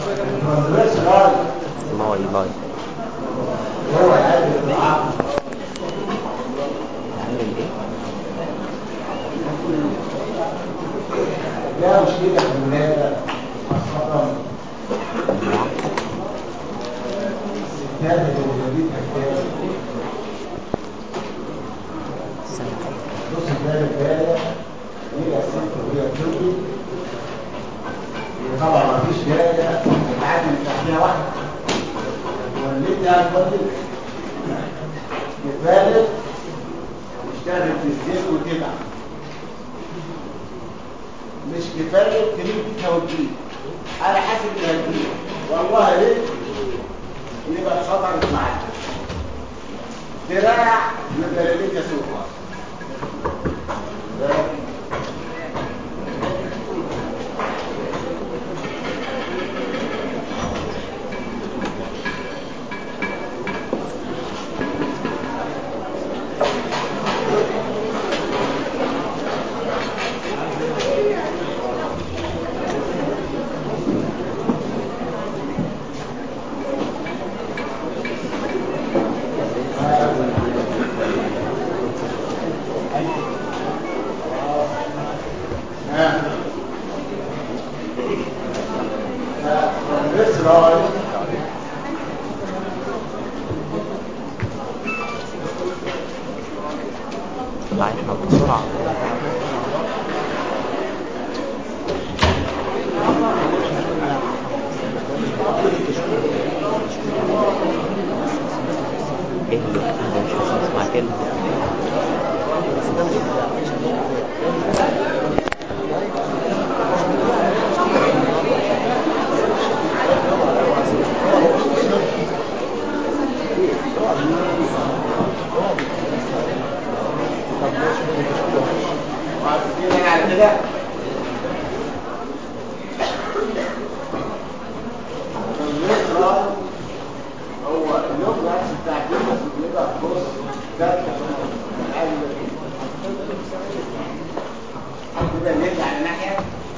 الترانسفيرس لاين لاي لاي هو هذه الضعاف عامل ايه لا مشكلة في الولادة خاصة الستات اللي ولادتها كتير نص البال البالة هي ست وهي بتولد طبعا ما فيش جاية بتعدي من تحتها واحدة ولدها تولد تتبالغ تشتغل في الزيت وتبع مش كفاية تريد بيتها وتجيب على حسب اللي هتجيب والله ليه يبقى اتفضلت معاك دراع يبقى لديك سوق This line عايشنا بسرعة ايه اللي ده مش عايز اسمع كلمة وعارفين على كده الريترا هو اللوب نفس بتاع الجسم بيبقى بص ده كده الليل على ناحية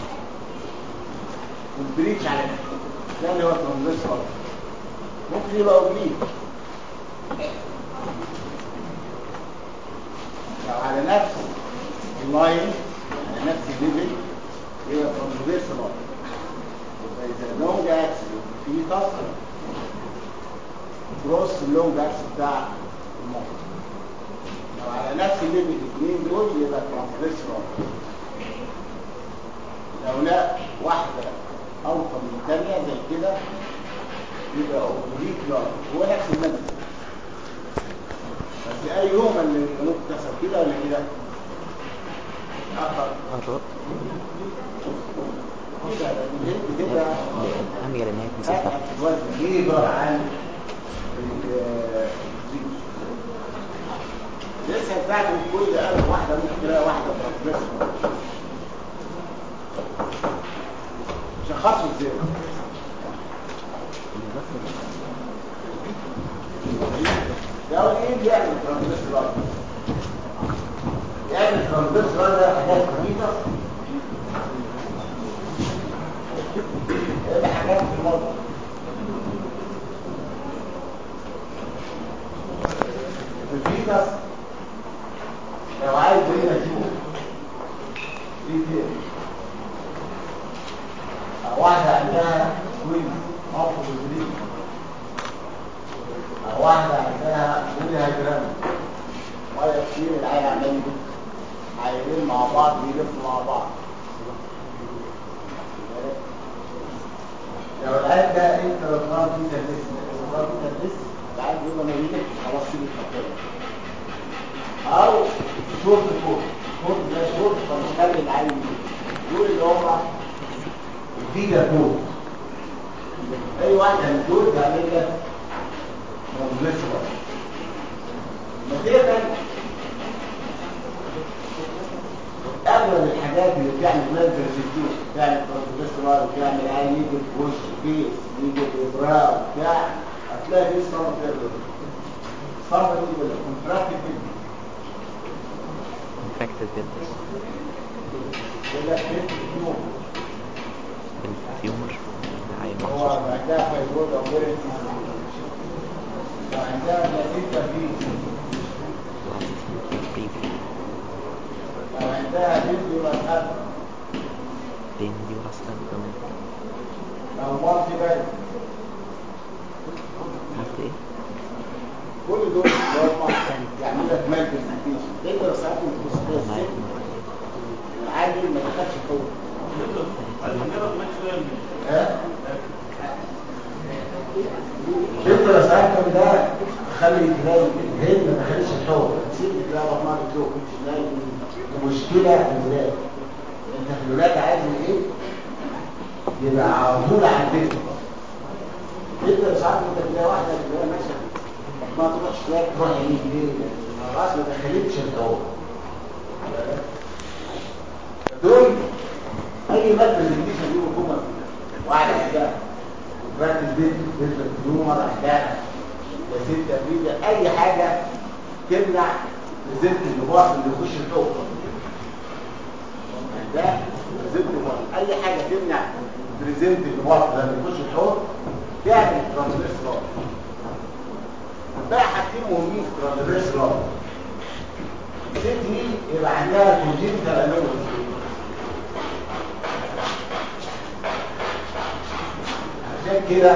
والبريتش على ناحية ده اللي هو ترانزستور ممكن يبقى اوبليك لو على نفس اللاين على نفس الليفل يبقى ترانزفيرس لاين يبقى اذا لونج اكس في تصل كروس اللونج اكس بتاع المخ لو على نفس الليفل الاثنين دول يبقى ترانزفيرس لاين لو لا واحده اوطى من الثانيه زي كده يبقى اوبليك لاين هو نفس المنهج بس اي يوم اللي ممكن تحصل كده ولا كده اخر الرؤ كده كده أميل إن هي تمسكها الوزن يقدر عن ال- لسه بتاعت كل ألف واحدة ممكن تلاقي واحدة ترانسميشن شخصوا ازاي ده ايه بيعمل ترانسميشن يعمل ترانسميشن ده حاجات خفيفة ايه حاجات في الموضوع الفيتس لو عايز هنا تشوف دي كده أو واحدة عندها كويس موقف البريد أو واحدة عندها بولي هيدرام مية كتير العيل عمال يلف عيلين مع بعض بيلفوا مع بعض لو العيل ده انت لو صار في تدريس لو صار في تدريس العيل بيبقى ما بيلفش خلاص كده الخطيه او شورت كورت كورت ده شورت فبيخلي العيل دول اللي هم الفيجا كورت اي واحده من دول بيعمل لك ترانزستور مثلا اغلب الحاجات اللي بتعمل مانجر سيتيوش بتعمل ترانزستور بتعمل عين يجي في وش فيس يجي في ابراء بتاع هتلاقي في صنف كده صنف كده كونتراكتد كده infected business كده كده يوم الفيومر عين هو مخصوص عندها فيبرود او بيرنس وعندها بلاتيتا في بريفي لو عندها فيديو مسألة بين دي وراسلان كمان لو مالتي بال قلت ايه؟ كل دول اللي هم يعمل لك مال برزنتيشن تقدر ساعات تبص انا عارف العادي ما تاخدش فوق ها تقدر ساعات ده تخلي تلاقي الهند ما تخليش الحوض تسيب تلاقي بطنها بتروح تلاقي مشكله في الولاد انت في الولاد عايز ايه يبقى على طول على البيت تقدر ساعات انت تلاقي واحده تلاقي ماشيه ما تروحش تلاقي تروح يمين ليه؟ خلاص ما دخلتش الحوض دول اي ماده برزنتيشن دي حكومه واحد عندها براكتس بيت بيت النيومر عندها يا ستة فيديا اي حاجه تمنع بريزنت الباص اللي يخش الحوض ده بريزنت الباص اي حاجه تمنع بريزنت الباص لما يخش الحوض تعمل ترانسفيرس لاب بقى حاجتين مهمين في ترانسفيرس لاب الست دي يبقى عندها كونجنتال انومالي عشان كده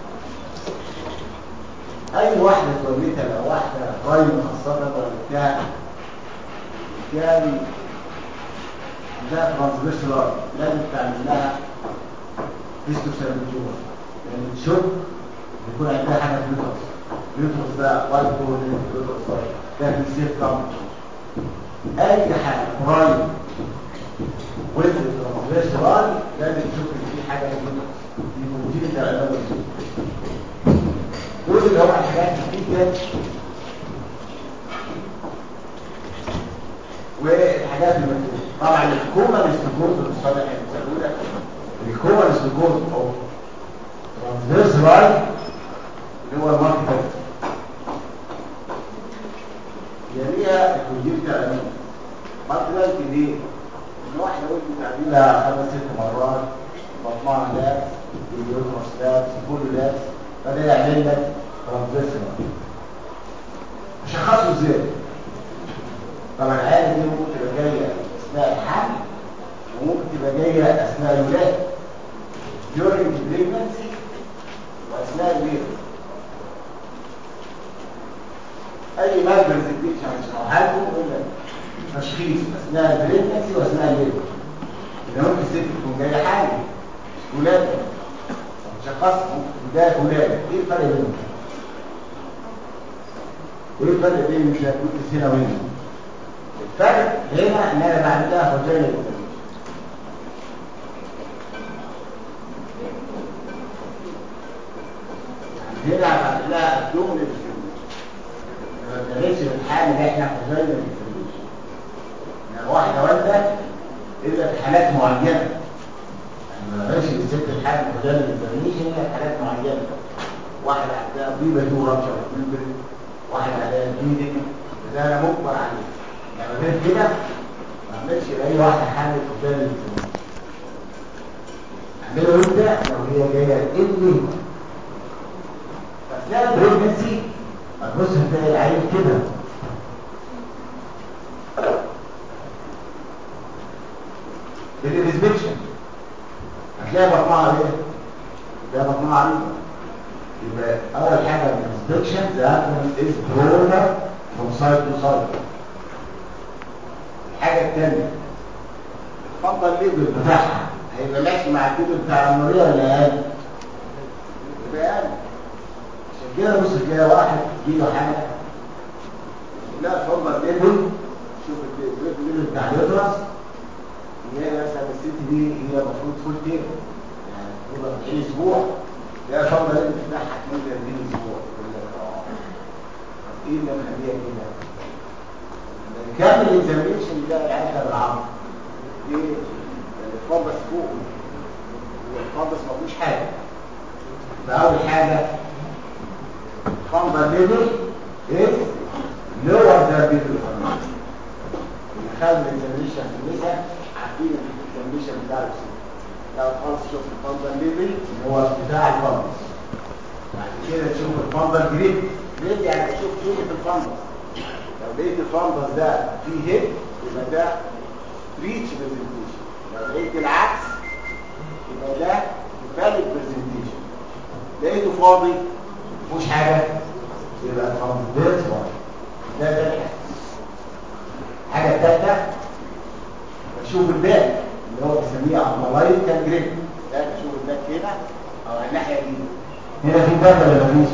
اي واحده توليتها لو واحده قايمه خاصه ولا بتاع كان عندها ترانسفيرسال لازم تعمل لها هيستوسيرمتوما لان الشوك بيكون عندها حاجه بيوترس بيوترس ده وايت كورن بيوترس ده في سيف كام اي حاجه قريب وانت ترانسفيرسال لازم تشوف ان في حاجه في البيوترس دي موجوده ده الاول دول اللي هم الحاجات جدا والحاجات المكتوبه طبعا الكوما الاستيكوز الصالح المسؤوله الكوما الاستيكوز او ترانسفيرس لاين اللي هو الماركت يليها الكونجكتيف امين ماركت لاين ليه؟ ان واحده قلت تعملها خمس ست مرات بطنها لابس اليوترس لابس كله لابس فده يعمل لك ترانزيشن شخصه ازاي طبعا العيادة دي ممكن تبقى جاية أثناء الحمل وممكن تبقى جاية أثناء الولادة during pregnancy وأثناء الولادة أي مادة برزنتيشن هنشرحها لكم يقول لك تشخيص أثناء البريجنسي وأثناء الولادة إذا ممكن الست تكون جاية حامل ولادة شخص بداية ولادة إيه الفرق بينهم؟ ايه الفرق بين الشاكوتس هنا وهنا الفرق هنا ان انا بعمل لها فاجينا انترفيوشن هنا بعمل لها ابدومن ما بنعملش الحامل احنا فاجينا انترفيوشن يعني واحده والده الا في حالات معينه ما بنعملش للست الحامل فاجينا انترفيوشن الا في حالات معينه واحده عندها بيبه تو رابشر بيبه واحد على الفيديو ده انا مجبر عليه يعني غير كده ما اعملش لاي واحده حامل قدام الفيديو اعمله انت لو هي جايه ابني اثناء البريجنسي هتبص هتلاقي العيل كده بالانسبكشن هتلاقي بطنها ايه؟ هتلاقي بطنها عريضه يبقى اول حاجه من الانسبكشن the abdomen is broader from side to side الحاجه الثانيه اتفضل الليبل بتاعها هيبقى ماشي مع الليبل بتاع العمريه ولا اقل؟ يبقى اقل عشان كده بص تلاقي واحد تجيله حاجه لا اتفضل الليبل شوف الليبل بتاع اليوترس هي مثلا الست دي هي المفروض فول تيم يعني تبقى 40 اسبوع يا فضل انت تفتحها 32 اسبوع يقول لك اه ايه اللي مخليها كده كامل الاكزامينشن ده العيادة بالعرض ليه؟ لان الفضل فوق والفضل ما فيهوش حاجه فاول حاجه فضل ليفل از لور ذا بيتل اللي خلى الاكزامينشن في النساء عارفين الاكزامينشن بتاع الرسول لو خالص شوف الفضل ليفل اللي هو بتاع الفندس بعد كده تشوف الفندس جريد جريد يعني تشوف شوية الفندس لو لقيت الفندس ده فيه هيد يبقى ده ريتش برزنتيشن لو لقيت العكس يبقى ده فاليد برزنتيشن لقيته فاضي مفيهوش حاجه يبقى الفندس فاضي ده ده الحاجة. الحاجه الثالثه بشوف الباك اللي هو بيسميه امالايت كان جريد ده بشوف الباك هنا او على الناحيه دي هنا في باك ولا مفيش؟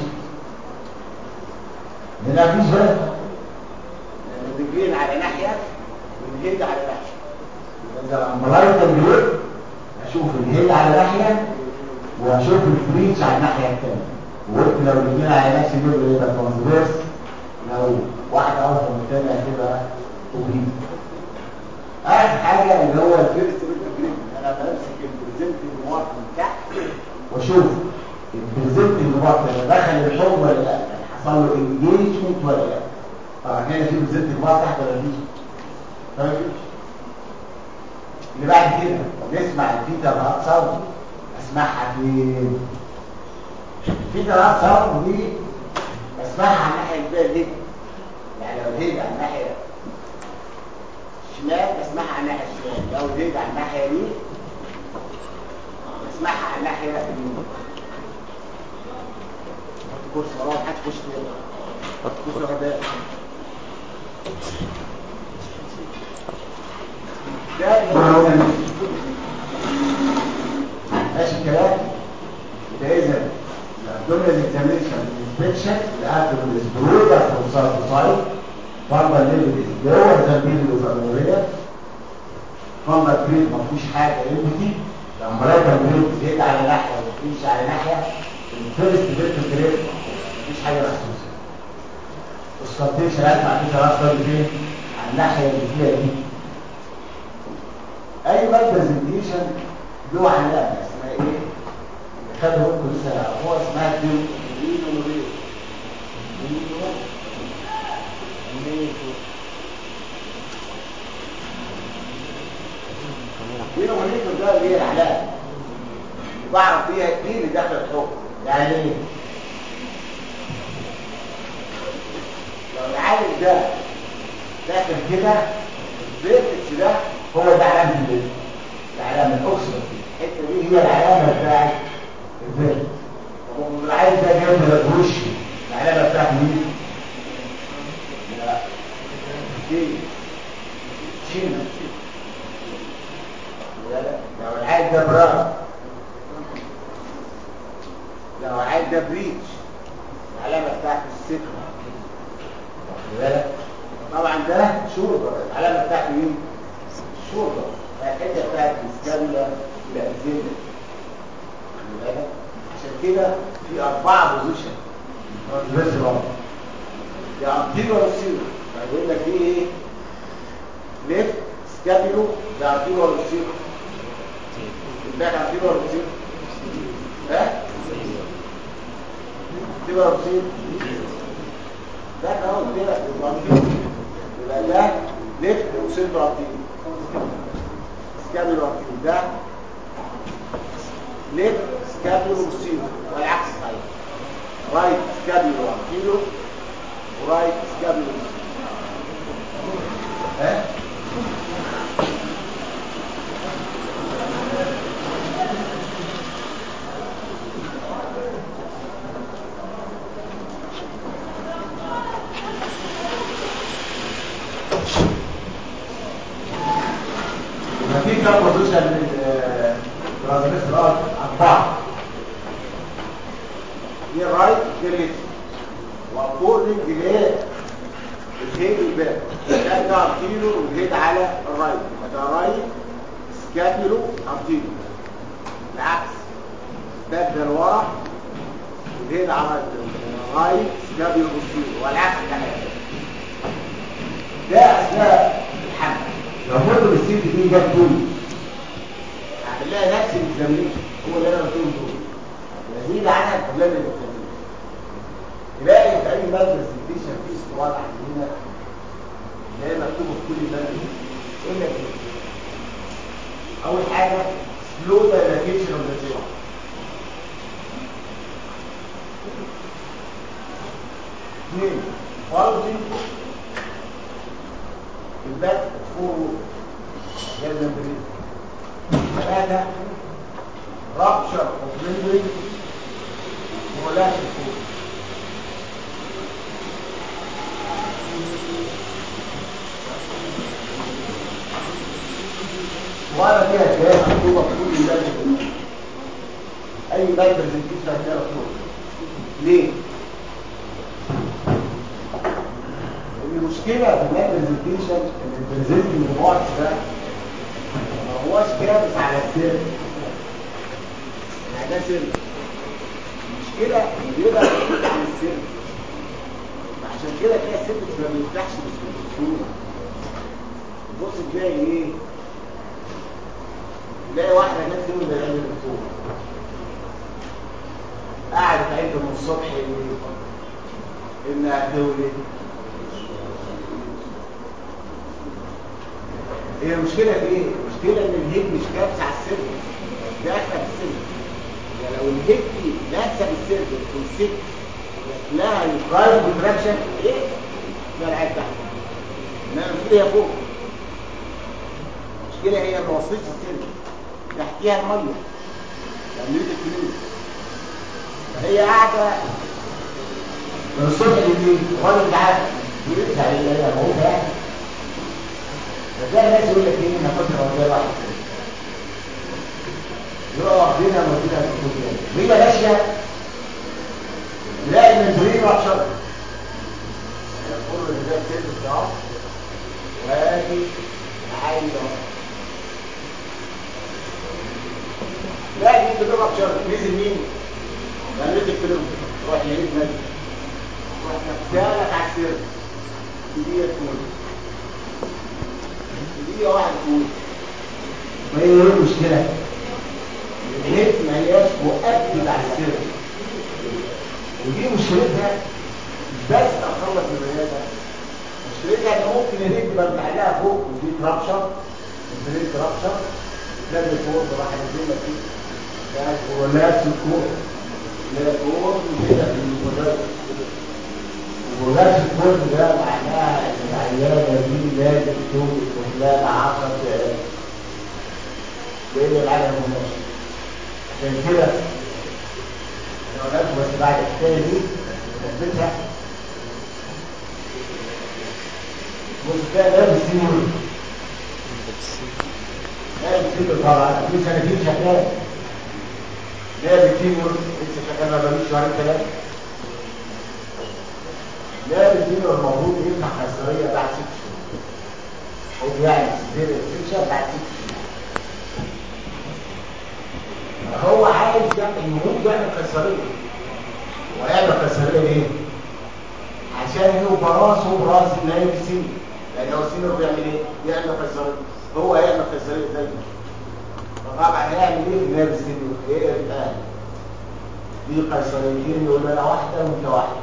هنا مفيش باك لان الرجلين على ناحيه والهيد على ناحيه يبقى ده الامالايت كان جريد اشوف الهيد على ناحيه واشوف البريتش على الناحيه الثانيه وقلت لو الاثنين على نفس الليفل يبقى ترانسفيرس لو واحده اوصل من الثانيه هتبقى اوبليك اخر حاجه اللي هو الفيرست جريد انا بمسك البريزنتنج مارك من تحت واشوف البريزنتنج مارك ده دخل الحوض ولا لا يعني حصل له انجيجمنت ولا لا طبعا هنا في بريزنتنج مارك تحت ولا فيش ما فيش اللي بعد كده نسمع الفيتا بقى صوت اسمعها فين الفيتا بقى صوت دي اسمعها على الناحيه الباقيه الهيد يعني لو الهيد على الناحيه الشمال اسمعها على الناحيه الشمال لو الهيد على الناحيه دي اسمعها على الناحيه اليمين حط كرسي وراه حط كرسي وراه كرسي وراه ده ده اللي هو ماشي الكلام يبقى اذا الابدومينال اكزامينشن انسبكشن الابدومينال الاسبرود فروسات سايد فرضا ليفل جوه التنبيه الوزاريه فرضا كريت ما فيهوش حاجه يمتي لما لو كان زيت على ناحيه ومفيش على ناحيه الفيرست بيت كريت مفيش حاجه محسوسه السكالتيشن اسمع في ثلاث ضرب فين على الناحيه اللي فيها دي اي بقى برزنتيشن له علامه اسمها ايه خدوا ممكن لسه يعرفوها اسمها ديو دينو ريو دينو ريو دينو ريو ده اللي هي العلامه بعرف بيها ايه اللي داخل الحكم يعني ايه لو العالم ده داخل كده الفيرتكس ده هو ده علامه البيت العلامه الاكسر الحته دي هي العلامه بتاعت الفيرتكس طب العالم ده جنب الوش العلامه بتاعت مين لا دي شينا لا لا لو العالم ده براد لو العالم ده بريتش العلامه بتاعت السكر واخد بالك طبعا ده شوربه العلامه بتاعته مين الشوربه الحته بتاعت السكابولا الانزيم واخد بالك عشان كده في اربعه بوزيشن بس بقى يا ارتيرو وسيرو هيقول لك ايه ايه ليفت سكابيلو ده ارتيرو وسيرو الباك ارتيرو وسيرو ها ارتيرو وسيرو ده اهو كده الارتيرو يبقى ده ليفت وسيرو ارتيرو سكابيلو ارتيرو ده ليفت سكابيلو وسيرو والعكس صحيح رايت سكابيلو ارتيرو ورايت سكابيلو ها في كام بوزيشن للترانسميس الارض اربعه دي الرايت دي الليفت واكوردنج لايه الهيد والباك ده ده ارتيرو والهيد على الرايت يبقى ده رايت سكابيلو ارتيرو العكس باك ده لورا والهيد على الرايت سكابيلو بوستيرو والعكس ده ده اثناء الحمل لو برضه الست دي جت طول هعمل لها نفس الاكزامينشن هو اللي انا قلت له دول يزيد عنها الكلام اللي بتعمله تلاقي في اي ماده برزنتيشن في اسطوانه عندنا اللي هي مكتوبه في كل ماده يقول لك ايه؟ اول حاجه سلو دايلاتيشن اوف ذا اثنين فالجي الباك فور غير ممبرين ثلاثة رابشر اوف ممبرين ولا فور وانا فيها جهاز مكتوبه في كل البلد اي بلد برزنتيشن هتلاقيها مكتوبه ليه؟ المشكله في البلد برزنتيشن ان البرزنتنج بارتس ده ما هوش كابس على السر يعني ده سر المشكله ان بيبقى بعيد عن السر عشان كده تلاقي السر ما بيفتحش بسهوله بص تلاقي ايه تلاقي واحدة جت يوم من الأيام الدكتور قعدت عيد من الصبح إنها تولد هي المشكلة في إيه؟ المشكلة إن الهيد مش كابس على السر داخلة في السر يعني لو الهيد دي لابسة بالسر والست لها الكايل كونتراكشن إيه؟ ده العيد تحت إنما المشكلة هي فوق المشكلة هي ما وصلتش السر تحتيها الميه تمريض الفلوس فهي قاعده من الصبح لليل الراجل تعالى بيرجع لله هو ده فتلاقي الناس يقول لك ايه انا كنت موجود واحد يقف بينا موجودة في الكتب وهي ماشيه تلاقي المنزلين وحشر يقول له ده السيد بتاعه وادي عايز لا دي بتضرب شر نزل مين مليت الفيلم روح يريد نزل روح نفسالك على السر دي تكون دي واحد تكون ما هي ايه المشكله الهيت ما هياش مؤكد على السر ودي مشكلتها مش بس تخلص من الرياضه مشكلتها ان ممكن الهيت تبقى متعلقه فوق ودي ترابشر الهيت ترابشر تلاقي الفور راح ينزل لك فيه ولا سكون لا كون كده في المدرس ولا سكون ده معناها ان العيانه دي لازم تكون خلال 10 دقائق لان العالم ماشي عشان كده انا قلت بس بعد الحكايه دي نثبتها بص كده لابس سيمون لابس سيمون طبعا في سنتين شغال لا بتيمور لسه شغال ما بقالوش شهرين ثلاثه لا بتيمور المفروض يفتح قيصريه بعد ست شهور هو يعني سيزير السكشن بعد ست شهور هو عايز يعمل المفروض يعمل قيصريه ويعمل قيصريه ليه؟ عشان يبقى راسه براس النايم السن لان هو السن بيعمل ايه؟ يعمل قيصريه هو هيعمل قيصريه دايما طبعا هيعمل ايه في النايم السن؟ ايه الان؟ دي قيصريتين يقول انا واحده وانت واحده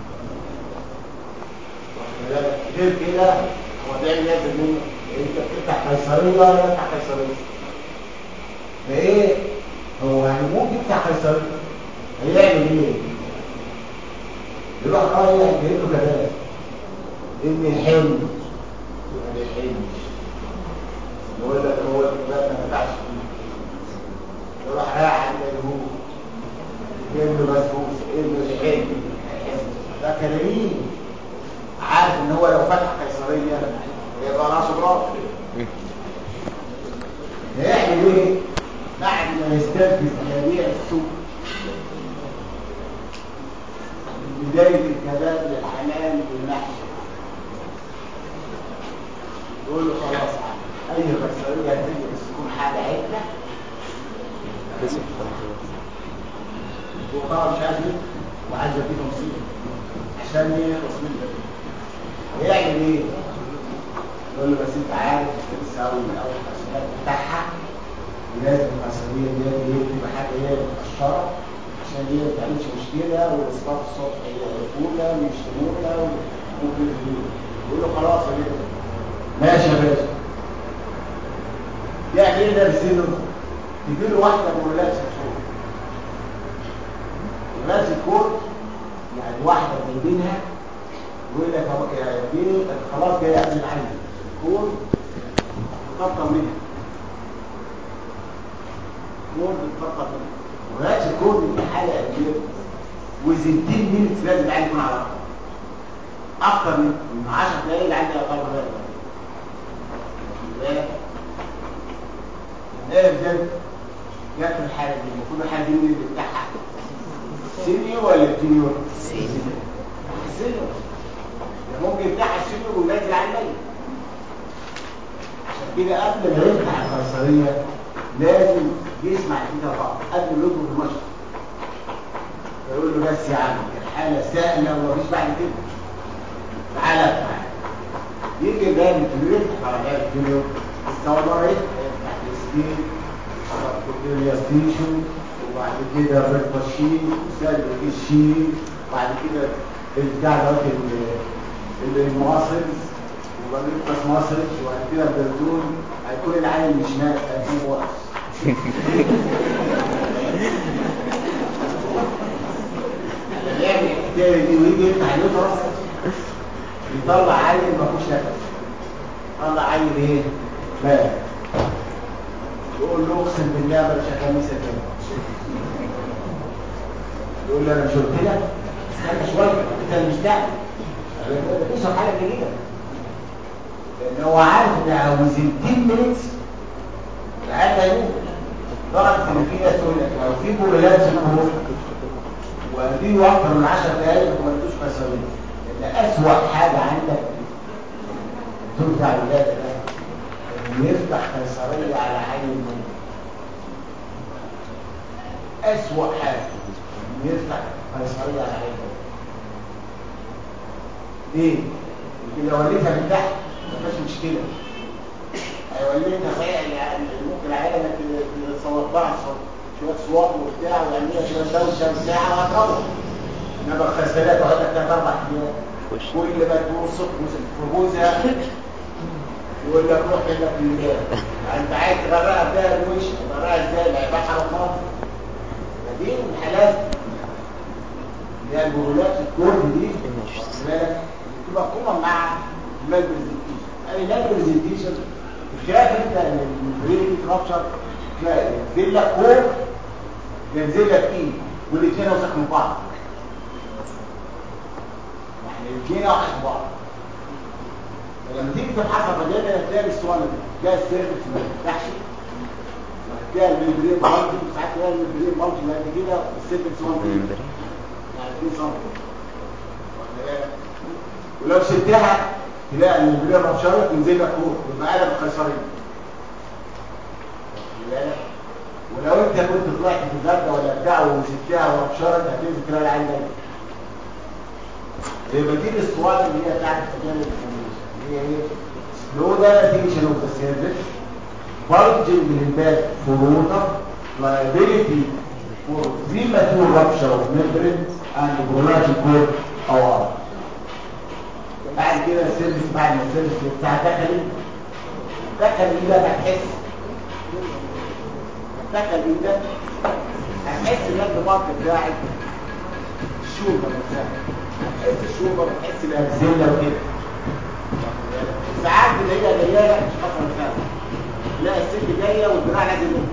غير كده هو بيعمل لازم منه انت بتفتح قيصريه ولا تفتح قيصريه فايه هو هيموت يفتح قيصريه هيعمل ايه يروح رايح جايب له كلام ان الحلم ما الحلمش يقول لك هو الكتاب ما فتحش يروح رايح عند اليهود ابن مسبوس ابن الحلم ده كلامين عارف ان هو لو فتح قيصريه يبقى راسه براس هيعمل ايه بعد ما يستنفذ جميع السوق من بدايه الكباب للحمام والمحشي يقول له خلاص اي قيصريه هتيجي بس تكون حاجه عدله بس وقال مش عايز ايه وعايز يديه تمثيل عشان ايه يخلص منه هيعمل ايه يقول له بس انت عارف لسه اول من اول الحسنات بتاعها ولازم الحسنيه دي ايه تبقى حاجه ايه مقشره عشان ايه ما تعملش مشكله والاصابات الصبح يقولونا ويشتمونا وممكن يقول له خلاص يا باشا ماشي يا باشا يعمل ايه ده بسنه تجيله واحده بولاد سكسور ولاد الكور يعني واحده جايبينها يقول لك هو يا دي خلاص جاي قبل العين كون بتفكر منها كون بتفكر منها وهاتش كون من حالة قد وزن 10 مينتس لازم العين يكون على الأرض اكتر من 10 دقايق العين يعتبر بالك بالك ايه بجد جت في الحاله دي المفروض الحاله دي مين اللي بتاعها سينيور ولا جونيور سينيور سينيور ممكن يفتحها السينيور وينزل على الميت عشان كده قبل ما يفتح القيصريه لازم يسمع كده بعض قبل ما يطلب المشرق يقول له بس يا عم الحاله سائله ومفيش بعد كده تعالى تعالى يجي الراجل الكبير على الراجل الكبير استوى مره يفتح السكين الياستيشن وبعد كده الريد ماشين وسالب الشين وبعد كده البتاع دوت المواصلز وبعدين القص ماسلز وبعد كده البرتون هيكون العين مش مات هيكون واقف لما يعمل الحكايه دي ويجي يفتح اليوترس يطلع عيل ما فيهوش نفس يطلع عيل ايه؟ مات يقول له اقسم بالله ما شغال مثل كده يقول له انا مش قلت لك استنى شويه انت مش تعمل مفيش حاجه جديده لان هو عارف ان عاوزين 10 مينتس العيال هيموت درجه ان في ناس تقول لك لو في بولات في الكهوف ودي اكتر من 10 دقائق ما تملكوش مساويه لان اسوء حاجه عندك الدكتور بتاع الولاده ده يفتح قيصرية على عين المنى أسوأ حاجة يفتح قيصرية على عين المنى ليه؟ يمكن لو وليتها من تحت مفيش مشكلة هيوليتها صحيح ممكن العيلة تصوت بعض شوية صوت وبتاع ويعملها شوية دوشة وساعة وهتروح انما الخسالات تقعد لك ثلاث اربع ايام كل ما توصف في جوزها يقول لك روح كده في المياه انت عايز تغرقها بده الوش تغرقها ازاي لا يبقى على النار فدي من الحالات اللي هي البرولات الكورن دي بالك بتبقى قوة مع المال برزنتيشن يعني المال برزنتيشن شايف انت ان البريد رابشر تلاقي ينزل لك كور ينزل لك ايه والاثنين اوسخ من بعض يعني الاثنين اوحش من بعض لما تيجي تبحث عن الرجاله تلاقي الاسطوانه دي تلاقي السيرفكس تحشي تلاقي الممبرين مالتي ساعات تلاقي الممبرين مالتي بعد كده السيرفكس 1 يعني 2 سم ولو شلتها تلاقي الممبرين رابشرت تنزل لك فوق يبقى قلب القيصريه ولو انت كنت طلعت في الغدا ولا بتاع وسبتها ورابشرت هتنزل تلاقي العين ده يبقى دي الاسطوانه اللي هي بتاعت التجارب هي ايه slow dilatation of the cervix bulging in back for water liability for premature rupture of membrane and prolonged cord او arm بعد كده السيرفيس بعد ما السيرفيس بتاع دخل دخل ايدك هتحس دخل ايدك هتحس ان الضغط بتاعك الشوكه نفسها هتحس الشوكه وتحس الهزيله وكده ساعات اللي هي جايه مش حصل مثال تلاقي الست جايه والدراع نازل منها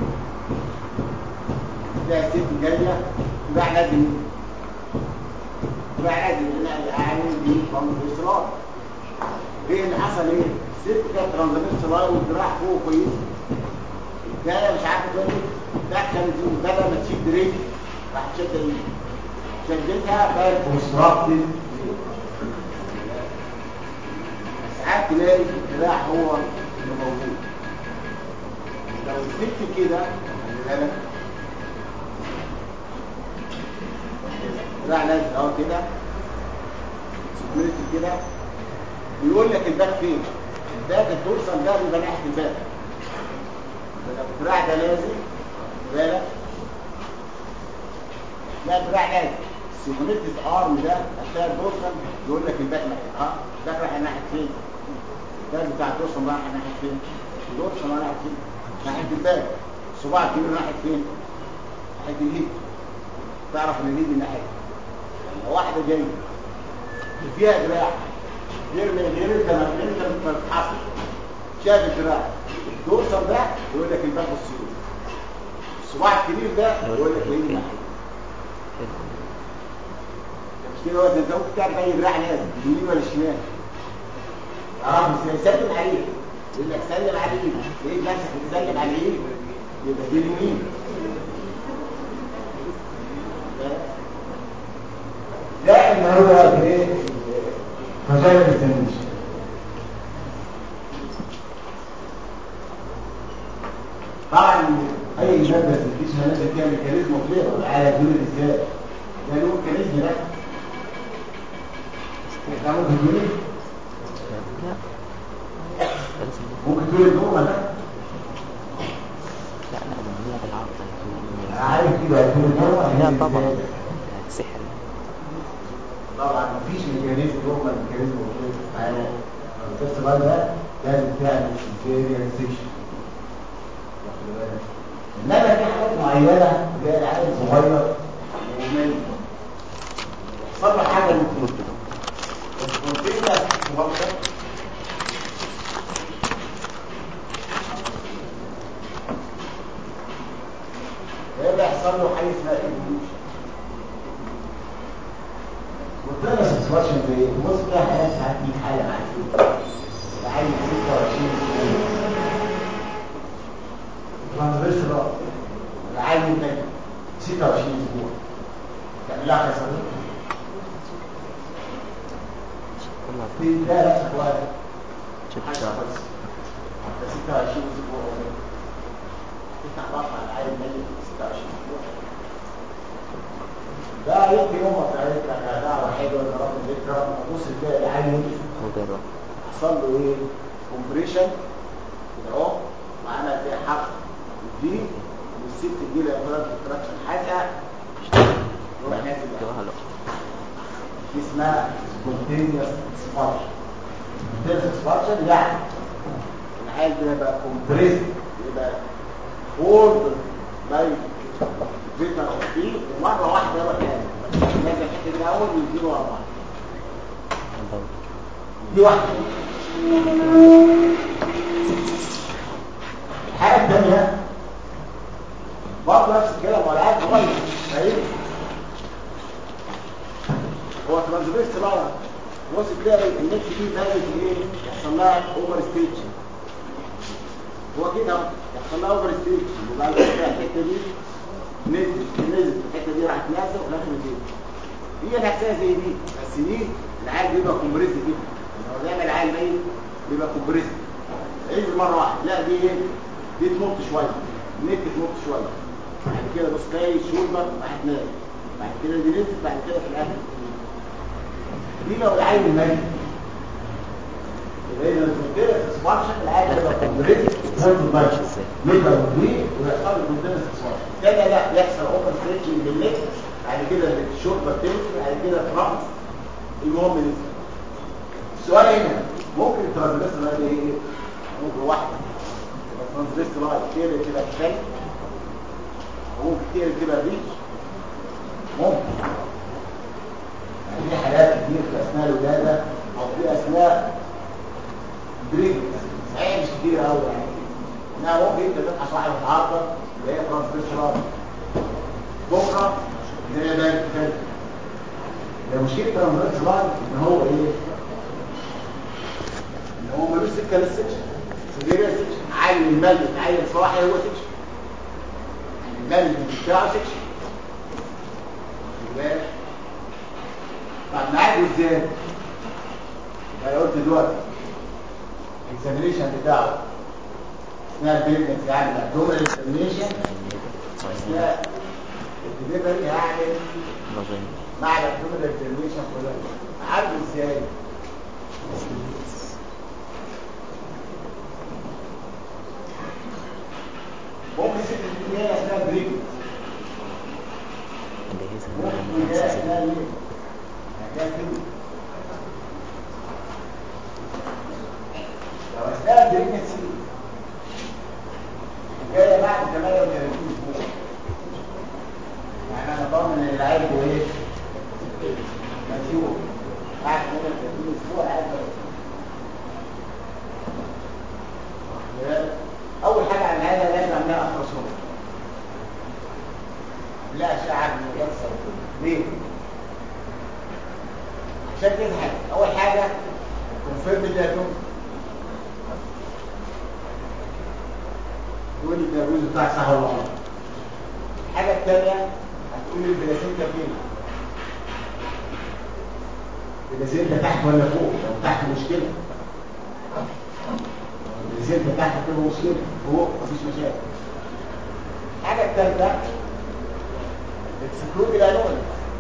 تلاقي الست جايه والدراع نازل منها الدراع نازل منها يعني دي ترانزفيرسال ايه اللي حصل ايه؟ الست كانت ترانزفيرسال والدراع فوق كويس جايه مش عارفه تقول دخلت بدل ما تشيل دريك راحت شد ايه؟ شدتها بقت كونستراكتد ساعات تلاقي الدراع هو اللي موجود لو الست كده خلي بالك الدراع نازل اهو كده سكيورتي كده بيقول لك الباك فين الباك الدورسال ده بيبقى ناحيه الباك لو الدراع ده نازل خلي بالك لا الدراع نازل السيكونيتد ارم ده هتلاقي الدورسال يقول لك الباك ناحيه اه الباك رايح ناحيه فين الباك بتاع الدورسال رايح ناحيه فين الدورسال رايح ناحيه فين ناحيه الباك الصباع الكبير ناحيه فين ناحيه اليد تعرف ان اليد ناحيه واحده جايه فيها دراع يرمي غير ده ما انت ما بتحصل شايف الدراع الدورسال ده يقول لك الباب السيوف الصباع الكبير ده يقول لك ايه الناحيه مش كده هو ده انت ممكن تعرف اي دراع نازل اليمين ولا الشمال اه بس يسلم عليه يقول لك سلم عليه لقيت نفسك بتسلم عليه يبقى دي اليمين ده ان هو ايه فجاي التنميش طبعا اي ماده تديش نازل فيها ميكانيزم مطلق على دول ازاي ده له ميكانيزم ده ده ممكن تقول ايه؟ لا بس ممكن تقول النوم ده لا لا ممنوع بالعرض عارف كده هتقول النوم لا طبعا سحر طبعا مفيش ميكانيزم نورمال ميكانيزم مطلق في الحياه بس بقى ده لازم تعمل سيريال سيكشن انما في حاجات معينه زي العيل صغير ومن صار حاجه من الكونتينر مباشر يبقى يحصل له حاجه اسمها ايفولوشن والتاني سكسواشن زي ايه؟ بص كده حاجات ساعات دي حاله معاك عايز 26 ترانزفيرس بقى العيل منتج 26 اسبوع تعمل لها خسارة دي ده نفسك واحد شوف حاجة شعر كويسة. حتى 26 اسبوع تفتح بطن على العيل ميت 26 اسبوع ده يمكن يوم ما تعرف لك دعوة حلوة ان رب ذكرى تبص تلاقي العيل مجرد حصل له ايه كومبريشن كده اهو وعمل فيها حرف دي والست دي لها فرق تراكشن حاجه يروح نازل بقى. جواهر دي اسمها سبونتينيوس اكسبانشن سبونتينيوس اكسبانشن يعني العيل ده يبقى كومبريس يبقى فولد لايك فيتر فيه ومره واحده يروح نازل نازل الحته دي الاول ويديله اربعه دي واحده الحاجه الثانيه برضه نفس الكلام هو العيال صغير فاهم هو ترانزفيرس بقى بص تلاقي النكس دي بدات ايه يحصل لها اوفر ستيج هو كده اهو يحصل لها اوفر ستيج وبعد كده الحته دي نزلت نزلت الحته دي راحت نازله وفي الاخر نزلت هي نفسها زي دي بس دي العيال بيبقى كومبريس كده لما بيعمل العيال ميت بيبقى كومبريس ينزل مره واحده لا دي ايه دي تمط شويه النت تمط شويه بعد كده بص تلاقي الشولدر راحت نازل بعد كده دي نزلت بعد كده في الاخر دي لو العيل ميت يبقى اذا الكونتينر اكسبانشن العيل بيبقى كومبريس ممكن ماشي يبقى دي ويحصل له كونتينر اكسبانشن تاني لا يحصل اوبن ستريتشنج بالنت بعد كده الشوربه تمشي بعد كده ترمس المهم نزل السؤال هنا ممكن الترانزفيرس لاين ايه ممكن واحده يبقى الترانزفيرس لاين كتير تبقى كفايه وممكن كتير تبقى ريتش ممكن يعني في حالات كتير في اثناء الولاده وفي اثناء بريك صحيح مش كتير قوي يعني انها ممكن انت تبحث واحده متعارضه اللي هي ترانزفيرس لاين بكره زي ده كده لو مشكله ترانزفيرس لاين ان هو ايه ان هو ملوش سكه للسكشن سيفيريا سكشن عين الملك عين صلاحي هو سكشن الملك بتاعه سكشن يبقى طب نعالجه ازاي؟ انا قلت دلوقتي الاكزامينيشن بتاعه اثناء البيزنس يعني الابدومينال اكزامينيشن اثناء الدليفري هعمل مع الابدومينال اكزامينيشن كلها عالجه ازاي؟ ممكن ست الدنيا اثناء بريك ممكن الدنيا اثناء ليه حاجات كده لو اثناء البريكنسي جايه بعد 38 اسبوع يعني انا ضامن ان العيب هو ايه؟ ماتيور بعد اسبوع عايز اول حاجه عن هذا لازم اعملها التراسونيك لا اشعه بالمجسر ليه عشان تضحك اول حاجه كونفيرم الدياجنوز تقول الدياجنوز بتاعك صح ولا غلط الحاجه الثانيه هتقول البلاسينتا فين البلاسينتا تحت ولا فوق لو تحت مشكله البلاسينتا تحت تبقى مشكله فوق مفيش مشاكل الحاجه الثالثه اكسكلود الانومالي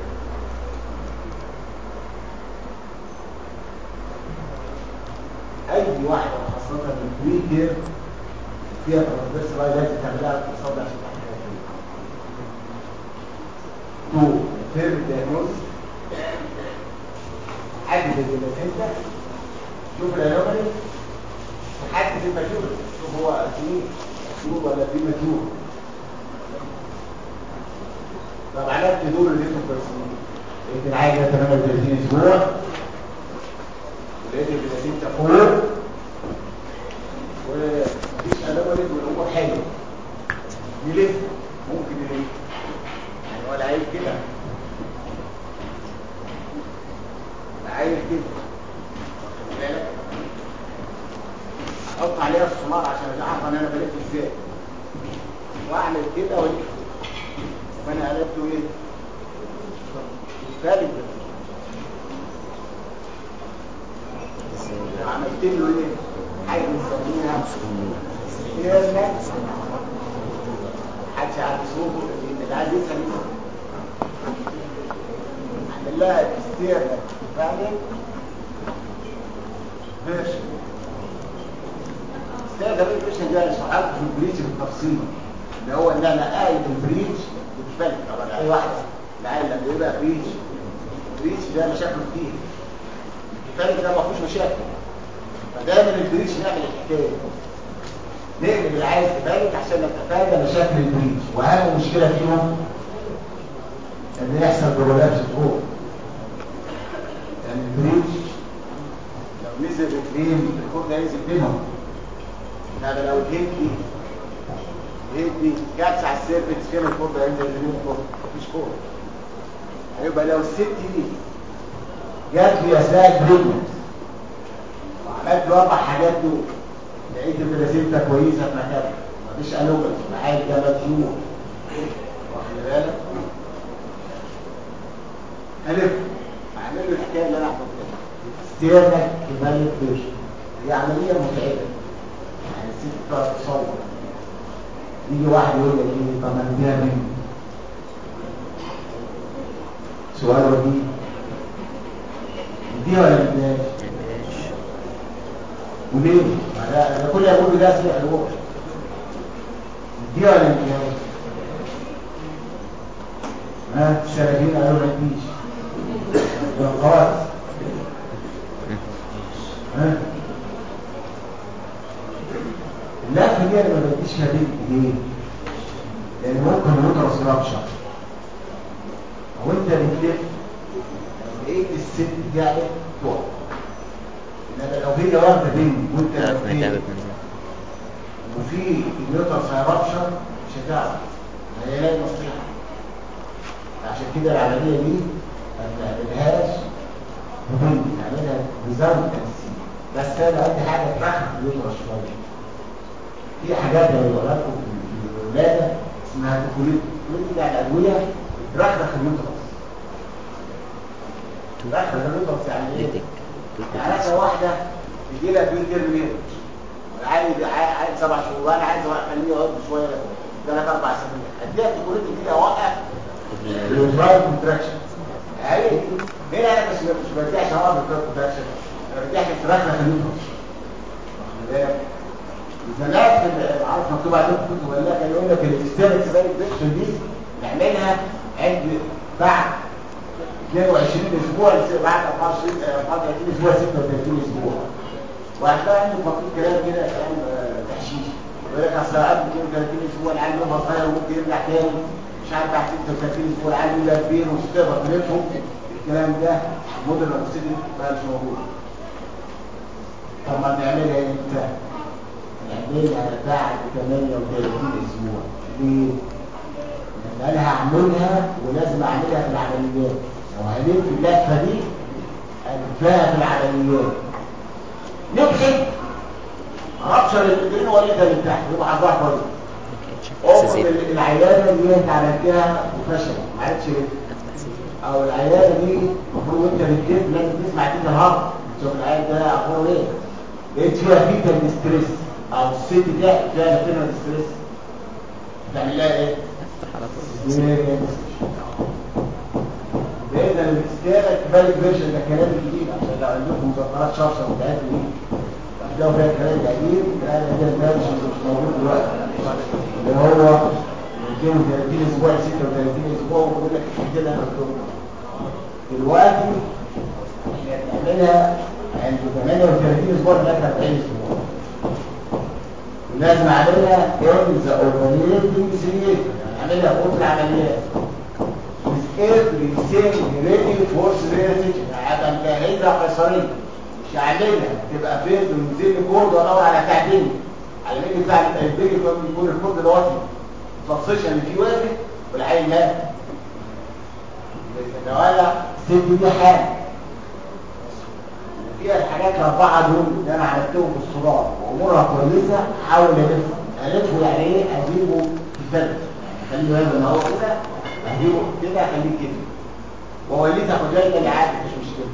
اي واحده خاصه الكويكر فيها ترانسفيرس لاي لازم تعملها اقتصاد عشان تحكي تو فيرم دياجنوز حدد البلاسينتا شوف الانومالي تحدد الماتيور شوف هو سنين ماتيور ولا في ماتيور طب علاج دور اللي انتم كويسين لقيت العيل ده 38 اسبوع ولقيت البلاسينتا فوق ومفيش انومالي والامور حلوه يلف ممكن يلف يعني هو العيل كده العيل كده واخد بالك احط عليها السمار عشان اعرف ان انا بلف ازاي واعمل كده والف فانا قلبت له ايه ثابت عملت له ايه حاجه بنسميها استيرنا محدش عارف صوته اللي عايز يفهم عمل لها استيرنا فعلا ماشي استيرنا فيرجن ده سؤال في البريتش بالتفصيل اللي هو ان انا قايد البريتش بتفلت طبعا اي واحده العيل لما يبقى بريتش البريتش ده مشاكل كتير الفلت ده ما فيهوش مشاكل فدايما البريتش نعمل الحكايه نعمل العيل تفلت عشان نتفادى مشاكل البريتش واهم مشكله فيهم ان يحصل برولابس فوق يعني البريتش لو نزل رجلين الخوف ده ينزل بينهم انما لو الهيد دي الهيد دي جت على السيرفكس فين الخوف ده ينزل بينهم فوق مفيش فوق هيبقى لو الست دي جات لي اثناء البريجننت وعملت له اربع حاجات دول لقيت البلاسينتا كويسه في مكانها مفيش انومالي معايا ده مديون واخد بالك الف اعمل له الحكايه اللي انا عملتها استيرنك كمالة فيرجن هي عمليه متعبه يعني الست بتقعد تصور يجي واحد يقول لك ايه طب انا اديها مني سؤال ودي اديها ولا ما اديهاش وليه؟ ما ده ده كل يقول ده اسمع الوقت اديها ولا ما اديهاش ها السلاجين قالوا ما اديش خلاص ها اللف دي انا ما بديش فيها بنت ليه؟ لان ممكن يدرس رابشر هو انت بتلف لقيت الست تعبت تقع انما لو هي واخده بنت وانت تعرف انها لفيت تعبت من وفي اليوترس هيرابشر مش هتعرف هي لا نصيحه عشان كده العمليه دي ما بنعملهاش ببنت نعملها بزود تنسيق بس انا عندي حاجه ترخص اليوترس شويه في حاجات اللي بقولها لكم في الولاده اسمها توكوليت توكوليت يعني ادويه بترخص اليوترس ترخص اليوترس يعني ايه؟ ليتك يعني مثلا واحده يجي لها في ترم ليه عايز عايز سبع شهور وانا عايز اخليه يقعد شويه ثلاث اربع سنين اديها الكوريت دي اوقف الرايت كونتراكشن يعني هنا انا مش مش بدي عشان اوقف الرايت كونتراكشن انا بدي عشان ترخص اليوترس واخد بالك زمان في عارف مكتوب عليهم كتب ولا كان يقول لك الاكسترنال سبايك ديكشن دي نعملها عند بعد 22 اسبوع بعد 24 34 اسبوع 36 اسبوع وهتلاقي عنده فقير كلام كده كلام آه، تحشيش يقول لك اصل قبل 32 اسبوع العيال يومها صغير وممكن يرجع تاني مش عارف بعد 36 اسبوع العيال يبقى كبير ومش تقدر تلفه الكلام ده مودرن اوبستيك بقى مش موجود طب ما نعملها امتى؟ نعملها بعد 38 اسبوع ليه؟ لان انا هعملها ولازم اعملها في العمليات لو هلف اللفه دي هلفها في العمليات نجحت ربشر الاثنين وليدها من تحت يبقى حظها كويس افتح افرض سيزير العيانه اللي انت عملتها وفشلت ما عرفتش ليه افتح سيزير او العيانه دي المفروض انت بتجيب لازم تسمع تيتا الهارت تشوف العيان ده اخباره ايه لقيت فيها فيتال ستريس او الست دي فيها فيتال ستريس تعمل لها ايه؟ افتح على طول باذن الاستاذه كفايه فيرجن ده كلام جديد عشان لو عندكم مذكرات شرشه بتاعتكم دي هتلاقوا فيها كلام قديم ده ده فيرجن مش موجود دلوقتي اللي هو 230 اسبوع 36 اسبوع وبيقول لك كده انا مكتوب دلوقتي احنا بنعملها عند 38 اسبوع لغايه 40 اسبوع لازم اعملها ان ذا اوبريتنج سيريت اعملها في اوضه العمليات with everything ready for cesarean هبقى مجهزها قيصريه مش هعملها تبقى فين تنزل لي كورد وادور على تعديل على مين بتاع البيجي يكون الكورد ده واطي تنصيش ان في واقف والعين مات لكن لو انا الست دي حاله وفيها الحاجات الاربعه دول اللي انا عملتهم في الصداع وامورها كويسه احاول الفه الفه يعني ايه اجيبه في الثلج اخليه هذا ان هو كده اجيبه كده اخليه كده ووليت اخد جاي اللي عادي مش مشكله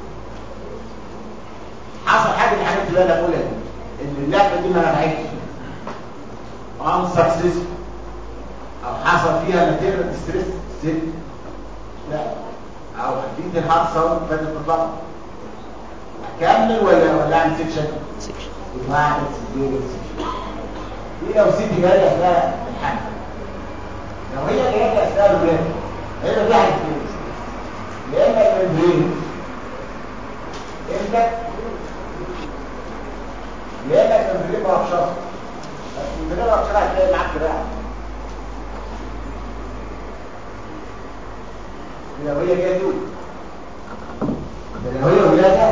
حصل حاجه من الحاجات اللي انا بقولها دي ان اللعبه دي ما نفعتش ان سكسس او حصل فيها ماتيريال ستريس ست لا او في الهارت ساوند فاتت تطلع اكمل ولا ولا اعمل سيكشن سيكشن يبقى اعمل سيكشن دي لو ست جايه اثناء الحمل لو هي جايه اثناء الولاده هي دي حاجه يا اما الممبرين امتى يا اما الممبرين ما رفشها الممبرين ما رفشها هتلاقي معاك دراع لو هي جايه تقول لو هي ولاده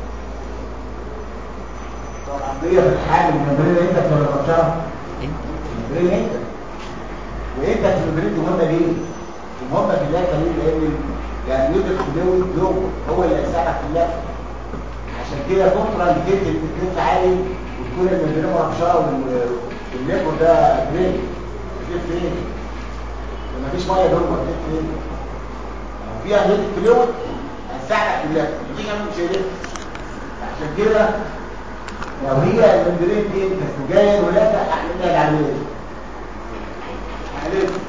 طبعا دي في الحال الممبرين انت ولا رفشها ايه الممبرين انت وانت في الممبرين دي مهمه ليه؟ مهمه في اللعبه ليه؟ لان يعني يدرك فلويد جوه هو اللي هيساعدك في اللعبه عشان كده كونترا انديكيت التكليف عالي وتكون الممبرين مرفشاه والليبر ده جرين جيب فين؟ مفيش ميه جوه جيب فين؟ لو فيها هيد فلويد هتساعدك في اللعبه مفيش عامل مش هيلف عشان كده لو هي الممبرين دي انت جايه الولاده هعمل لها العمليه دي هعملها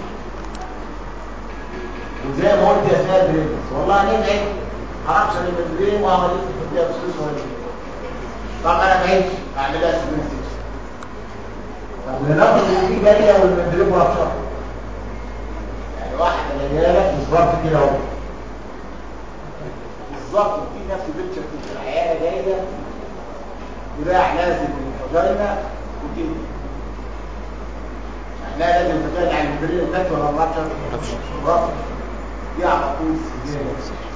وزي ما قلت يا سيد بريدس والله ندعي هربش من المدرين وعملت في فيها بسلوس ولا طب انا بعيش هعملها سبرين سيكشن طب لنفرض ان دي جايه والمدرين مرشح يعني واحده جايه لك بالظبط كده اهو بالظبط في نفس البيتشر كده العياله جايه دراع نازل من الفجاينا وكده لا لازم تتابع على المدرين الناس ولا الرابشر رابشر. رابشر دي على طول سجاده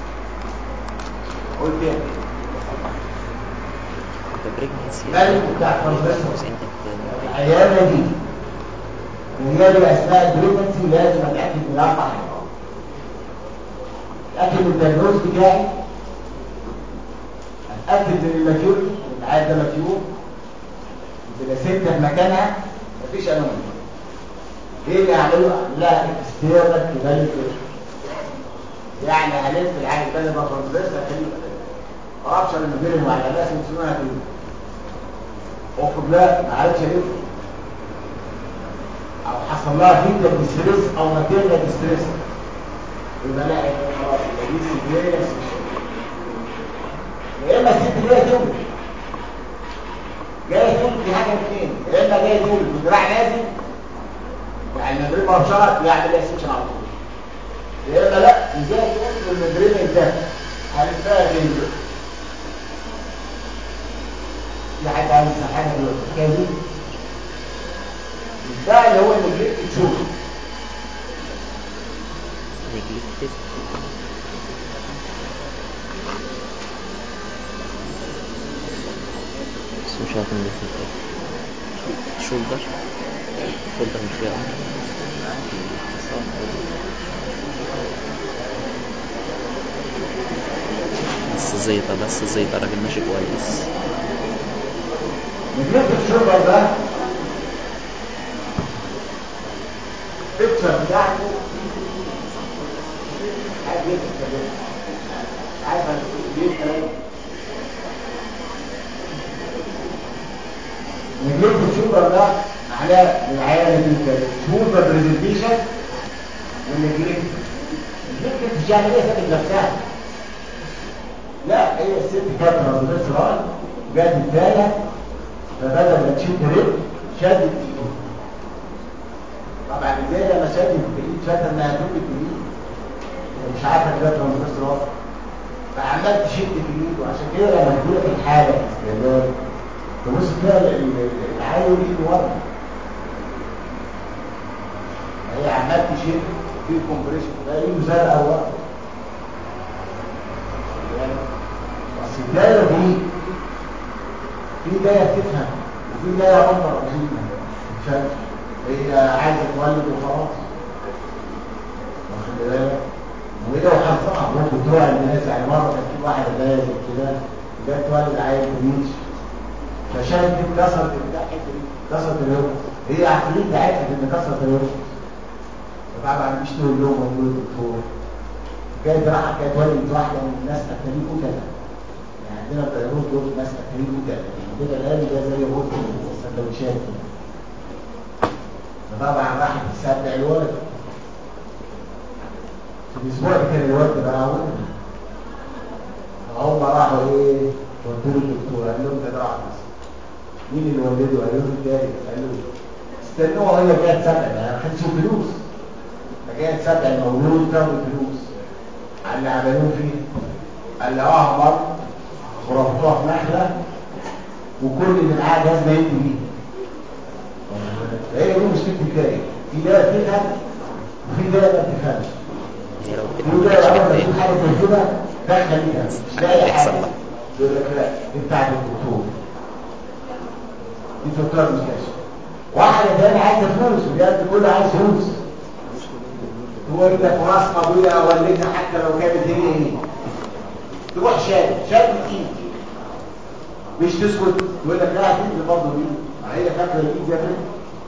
قلت ايه the pregnancy مالك بتاع كونفرسنس was ended العيانه دي الرجال اثناء البريجنسي لازم اتاكد من اربع حاجات اتاكد من الدياجنوز بتاعي اتاكد من الماتيوريتي العيان ده ماتيور البلاسينتا في مكانها مفيش انومالي ايه اللي اعمله لا اكستيرنال كيبالي يعني هلف العين الثاني بقى كونفرس هخليه رابشر المدير وعلى ناس يسمونها كده افرض لا ما عرفش الف او حصل لها فيتا ستريس او ماتيريال ستريس يبقى لا يبقى خلاص يبقى دي سيفيرس يا اما الست جايه تولد جايه تولد في حاجه من اثنين يا اما جايه تولد بدراع نازل يعني المدريد مرشحة يعمل لها سيكشن على طول يا اما لا ازاي تقول المدريد انتهى هنفاها تنزل في حد عايز حاجه دلوقتي الحكايه دي ده اللي هو المدريد تشوف neglected ممكن نسيت ايه شولدر شولدر مش فيها عادي اختصار بس زيطة بس زيطة راجل ماشي كويس نجيب الشرطة ده البيكتشر بتاعته عايز يكتب عايز يكتب نجيب الشرطة ده معناه للعيال اللي سموث برزنتيشن والنجيب الفكرة مش يعني ايه سابت نفسها لا هي الست كانت راسل جات الثالث فبدل ما تشد رجل شدت ايده طبعا ازاي لما شدت بالايد فاكره انها تملك بالايد مش عارفه ان ده ترانزستور فعمال تشد بالايد وعشان كده لما تقول لك الحاله استهلاك تبص تلاقي العيل ايده ورا هي عمال تشد في كومبريشن تلاقي ايده زرقاء ورا بس الدايره دي في دايره تفهم وفي دايره منطقه رهيبه تفهم هي عايزه تولد وخلاص واخد بالك وده وحظها ممكن تروح الناس يعني مره كان في واحده جايه زي كده جت تولد عيل كبير فشافت دي كسرت الحته دي كسرت اليوم هي عقليه عرفت ان كسرت اليوم فطبعا مش طول اليوم موجود الدكتور كانت راحت كانت ولدت واحده من الناس اكلين كتله يعني عندنا الطيارات دول ناس اكلين كتله عندنا الان ده زي غرفه السندوتشات فطبعا راحت تستبدع الولد في الاسبوع ده كان الولد بقى ولد فهم راحوا ايه ودوا الدكتور قال لهم ده راح مين اللي ولده قال لهم التاني قال له استنوها وهي جايه تسبع يعني ما خدتش فلوس فجايه تسبع المولود تاخد فلوس على اللي عملوه فيه قال له اهمر وربطوها في نخله وكل اللي معاه لازم يدي بيه هي دي مشكله الكاين في ده تفهم وفي ده ما تفهمش هي لو في ده اول ما تشوف حاجه زي كده دخل فيها مش لاقي حاجه يقول لك لا دي بتاعت الدكتور دي دكتور مش كاشف واحده تاني عايزه فلوس بجد كله عايز فلوس تقول لك راس قضيه ولدها حتى لو كانت هي هي تروح شاد شاد الايد مش تسكت تقول لك لا هتدي برضه مين ما هي فاكره الايد زي كده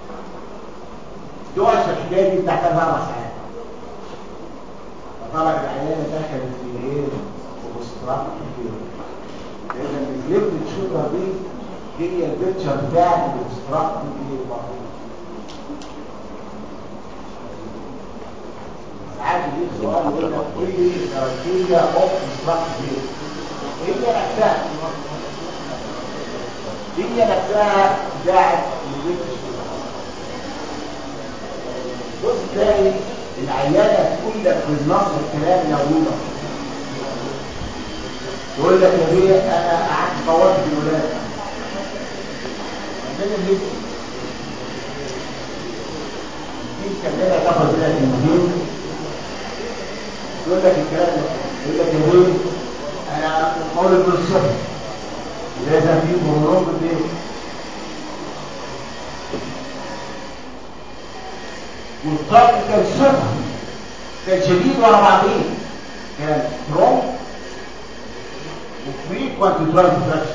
تقعد في الحكايه دي بتاعت اربع ساعات فطبعا العيانه دخلت في ايه في مستراح كتير لان الفليب شوتر دي هي البيكتشر بتاعت المستراح دي ايه ساعات يجي سؤال يقول لك ايه الكرايتيريا اوف ستراكشر هي نفسها هي نفسها بتاعت بص تلاقي العيانه تقول لك بالنص الكلام موجوده تقول لك يا بيه انا قعدت طورت في الولاده عندنا اللي دي كلمه تاخد منها كلمتين يقول لك الكلام ده يقول لك يا بيه انا مولد الصبح لازم في مرور بالليل والطرق كان سخن كان شديد ورا بعضيه كان سترونج وفريكوانت ترانسفراكشن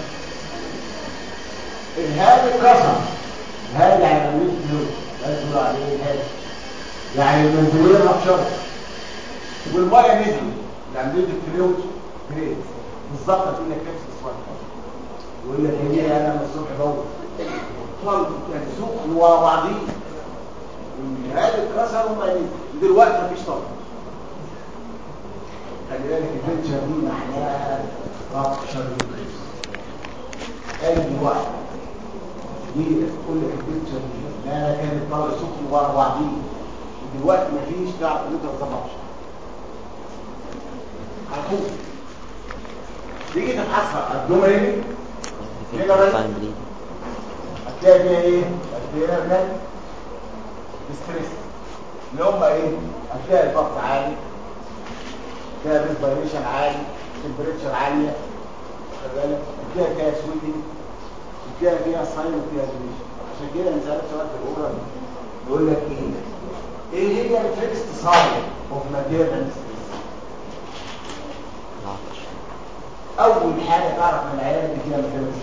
الهاد اتكسر الهاد يعني عمليه فلوس ده بيقولوا عليه الهاد يعني المنزليه رابشرت والميه نزلت عمليه الفلوس جريد بالظبط تقول لك نفس السؤال يقول لك هي انا من الصبح بول طلق كان سخن ورا بعضيه هذا اتكسر وما نزل دلوقتي مفيش طلق خلي بالك الفينشر دي معناها رابشر اي واحد دي تقول لك الفينشر دي لا كان الطلق سخن ورا بعضيه دلوقتي مفيش تعرف ان انت تظبطش على طول تيجي تفحصها الدومري كده بس فاين بليد هتلاقي فيها ايه؟ هتلاقيها كان ستريس اللي هم ايه؟ هتلاقي الضغط عالي هتلاقي ريسبيريشن عالي تمبريتشر عاليه خد بالك هتلاقي فيها سويتنج فيها فيها ساين وفيها ديليشن عشان كده نسألك سؤال في الاورال يقول لك ايه ايه هي الفيرست ساين اوف ماتيرنال العطش اول حاجه تعرف من العيال اللي فيها ماتيرنال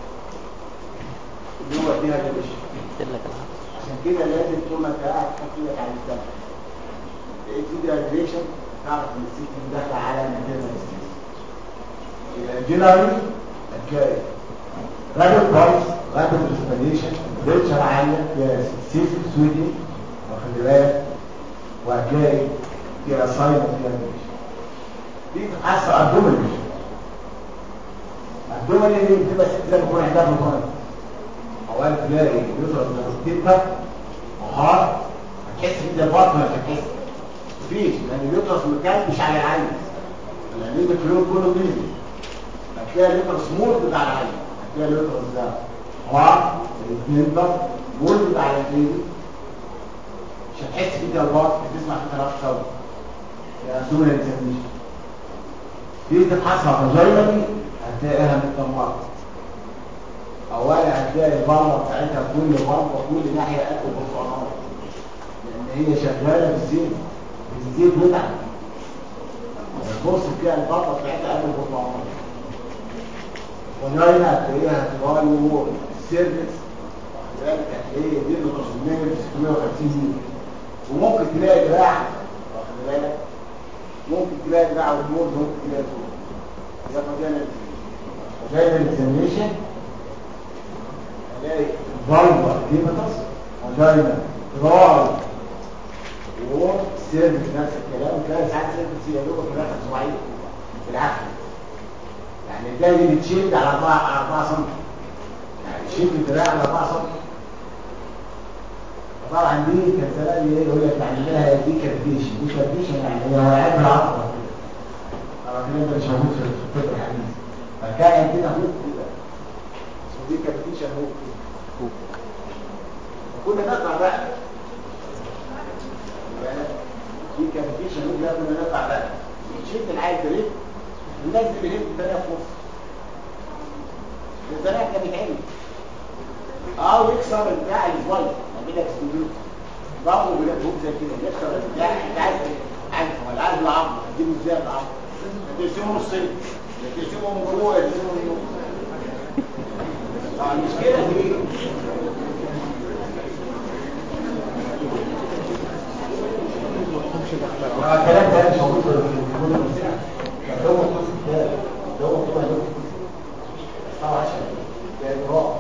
اللي هو فيها ديليشن قلت لك العطش عشان كده لازم طول ما انت قاعد تحط ايدك على الدم لقيت في ديهايدريشن تعرف ان الست دي داخله على ماتيرنال ستيج يبقى جنرالي هتلاقي رابط بايس رابط ريسبيريشن بريشر عاليه فيها سيف سويدي واخد بالك وهتلاقي فيها ساين وفيها ديليشن دي تتحسن ابدومينال ابدومينال دي بتبقى ست زي ما يكون عندها بطانه اوقات تلاقي يضرب تبقى وهار هتحس ان ده البطن مش هتحس مفيش لان اليوترس مكان مش على العين لان الفلويد كله نزل هتلاقي اليوترس مولد على العين هتلاقي اليوترس ده هار بيتنضف مولد على البيبي مش هتحس ان ده البطن بتسمع في طرف صوت يا دول الاكزامينشن دي تتحسن فاجينالي هتلاقيها متدمره اولا هتلاقي البلطه بتاعتها كل بلطه كل ناحيه قد البرتقانات لان هي شغاله بالزيت بالزيت متعب بص تلاقي البلطه بتاعتها قد البرتقانات والجاينا هتلاقيها تبقى وور السيرفكس واخد بالك هتلاقيه دي تصميم 650 وممكن تلاقي دراع واخد بالك ممكن تلاقي دراع والمور ممكن تلاقي فوق ده فجانا فجانا الاكزامينشن هلاقي فالفا ديماتس وجاينا دراي وسيرفس نفس الكلام تلاقي ساعات سيرفس يا دوبك في الاخر صباعين بالعافيه يعني تلاقي دي بتشد على 4 على 4 سم يعني تشد الدراع على 4 سم طبعا دي كان زمان ايه يقول لك يعني لها دي كالفيشن دي كالفيشن يعني هي وقعت بالعضله طبعا الكلام ده مش موجود في الطب الحديث فكان كده هوك كده اسمه دي كالفيشن هوك كده كنا نطلع بقى يبقى دي كالفيشن هوك ده كنا نطلع بقى شد العيل بريد الناس دي بيهد بطريقه في نص الزراعه كانت بتعمل اه ويكسر البتاع الصغير ما بينك سندوت برضه بيقول لك زي كده يكسر البتاع انت عايز عايز ولا عايز العظم تجيبه ازاي العظم تقسمه نصين تقسمه من جوه تقسمه من جوه طبعا مش كده دي الكلام ده مش موجود في الكتب ده هو الجزء الثالث ده هو طبعا طبعا عشان ده إجراء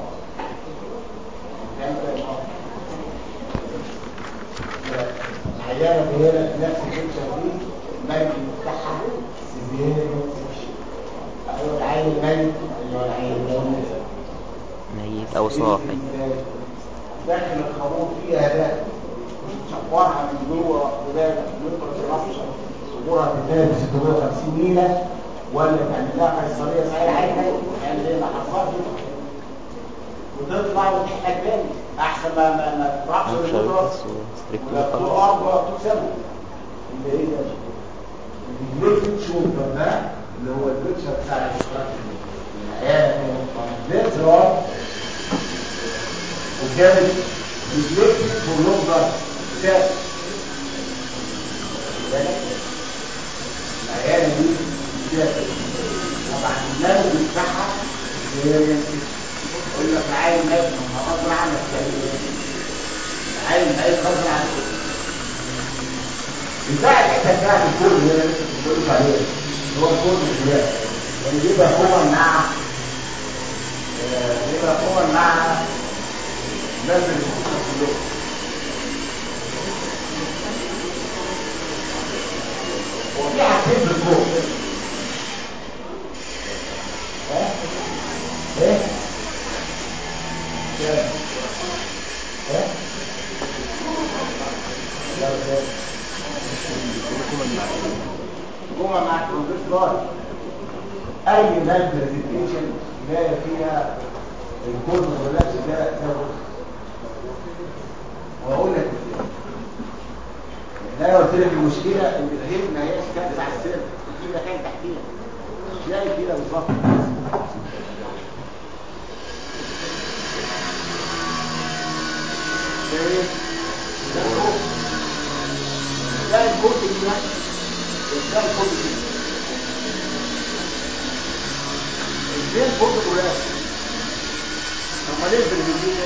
العيانة هنا نفس الفكرة دي الميت بتاعها سيفير أو العين الميت اللي هو العين الميت ميت أو صاحي داخل الخروف فيها ده شفرها من جوه بلاد متر رفشة صدورها بتلاقي 650 ميلة ولا تعمل لها قيصرية صحيح عين ميت يعني زي ما حصلت وتطلع وتحتاج تاني احسن ما ما ما تطلعش من مش الراس بس ستريكت ولا طول خلاص ارض ولا طول سما اللي هي البيت شوفر ده اللي هو البيتشر بتاع الاستراكشر العيال كانت زرار وكانت ريفلكتد فور لونج ران ثابت العيال دي ثابت طبعا النمو بتاعها يقول لك عايز ناس غصب عنك عايز عايز غصب عنك الباقي الحته بتاعت الكل اللي انا لسه كنت بقول عليه هو الكل الخلاف يعني بيبقى هو مع آه، بيبقى هو مع الناس اللي بتشوف كلهم وفي حاجتين في الكون ها؟ ايه؟ كام؟ ها؟ لا كام؟ جمعة مع البروفيسور اي مال برزنتيشن تلاقي فيها الكود واللبس ده ده بص واقول لك ازاي ان انا قلت لك المشكله ان الهيد ما هياش كاتب على السر في مكان تحتيها زي كده بالظبط ده ايه ده الكود ده الكود دي ده الكود دي ازاي الكود الولاده امال ايه البرزنتيشن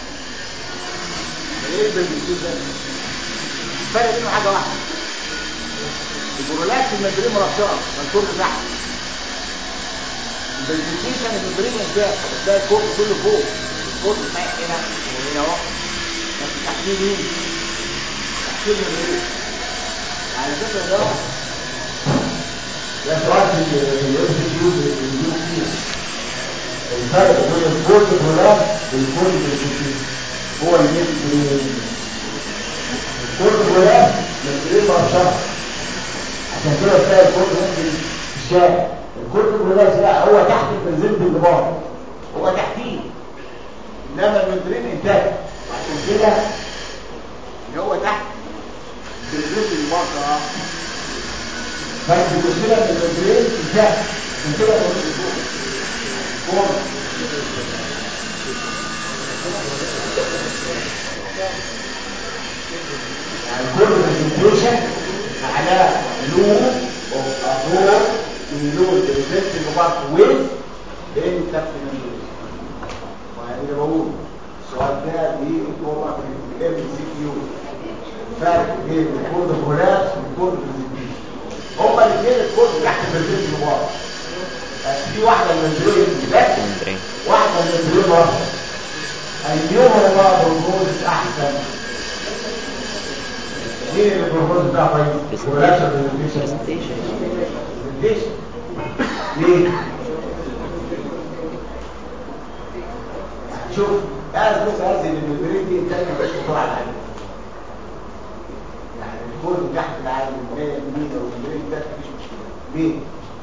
ايه البرزنتيشن الفرق بينهم حاجه واحده البرولاكس الممبرين مرشقه منشور تحت البرزنتيشن الممبرين انتاج ده الكود كله فوق الكود بتاعي هنا وهنا اهو بس تحتيه مين تحتيه الممبرين على فكره ده ده سؤال في الام سي كيو بيجيبوا فيه الفرق بين الكورد بولاب والكورد بالكتير هو الميل برين الكورد بولاب مسؤولين مرشحة عشان كده تلاقي الكورد ممكن في الشارع الكورد بولاب لا هو تحت البرزنت الجبار هو تحتيه انما الممبرين انتاج عشان كده اللي هو تحت بالجزء الباطن اه بس المشكلة ان البرين انتهى عشان كده بقول لك كورد يعني كل برزنتيشن معناه لون اوف ابور لون بريزنت بارت ويز لان تحت الممبرين وانا اللي بقول السؤال ده ليه هو في الام سي كيو الفرق بين الكورد كولاس والكورد برزنتيشن هما الاثنين الكود تحت البرزنت المبارك بس في واحدة من البرين بس ممبرين واحدة من البرين واحدة أيهما بروبوز أحسن مين اللي البروبوز بتاعه كويس؟ كولاس ولا برزنتيشن؟ برزنتيشن ليه؟ شوف هذا بص هذه الممبرين دي انتاج مش بسرعه العالم يعني الكود تحت العالم 100 ميجا والممبرين ده مفيش مشكله ليه؟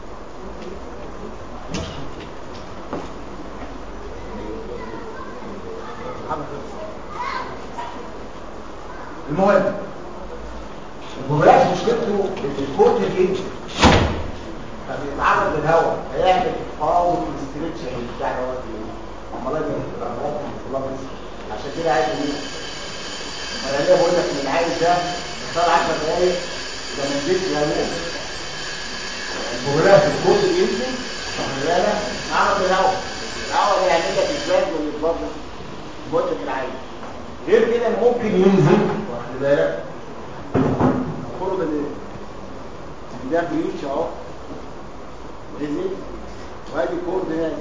المهم الكولاس مشكلته ان الكورد الانجن فبيتعرض للهواء هيعمل فاول ستريتش بتاع الهواء عمليه عمليات الانفلام عشان كده عايز اقول انا ليه بقول لك ان العيل ده طلع 10 دقايق اذا ما نزلش هيموت الكولاس الكود الانجن شغاله معرض للهواء الهواء ده يعمل لك ازاي والانفلام مده العيل غير كده إن ممكن ينزل واخد بالك المفروض ان إن ده بريتش اهو نزل وادي كورد نازل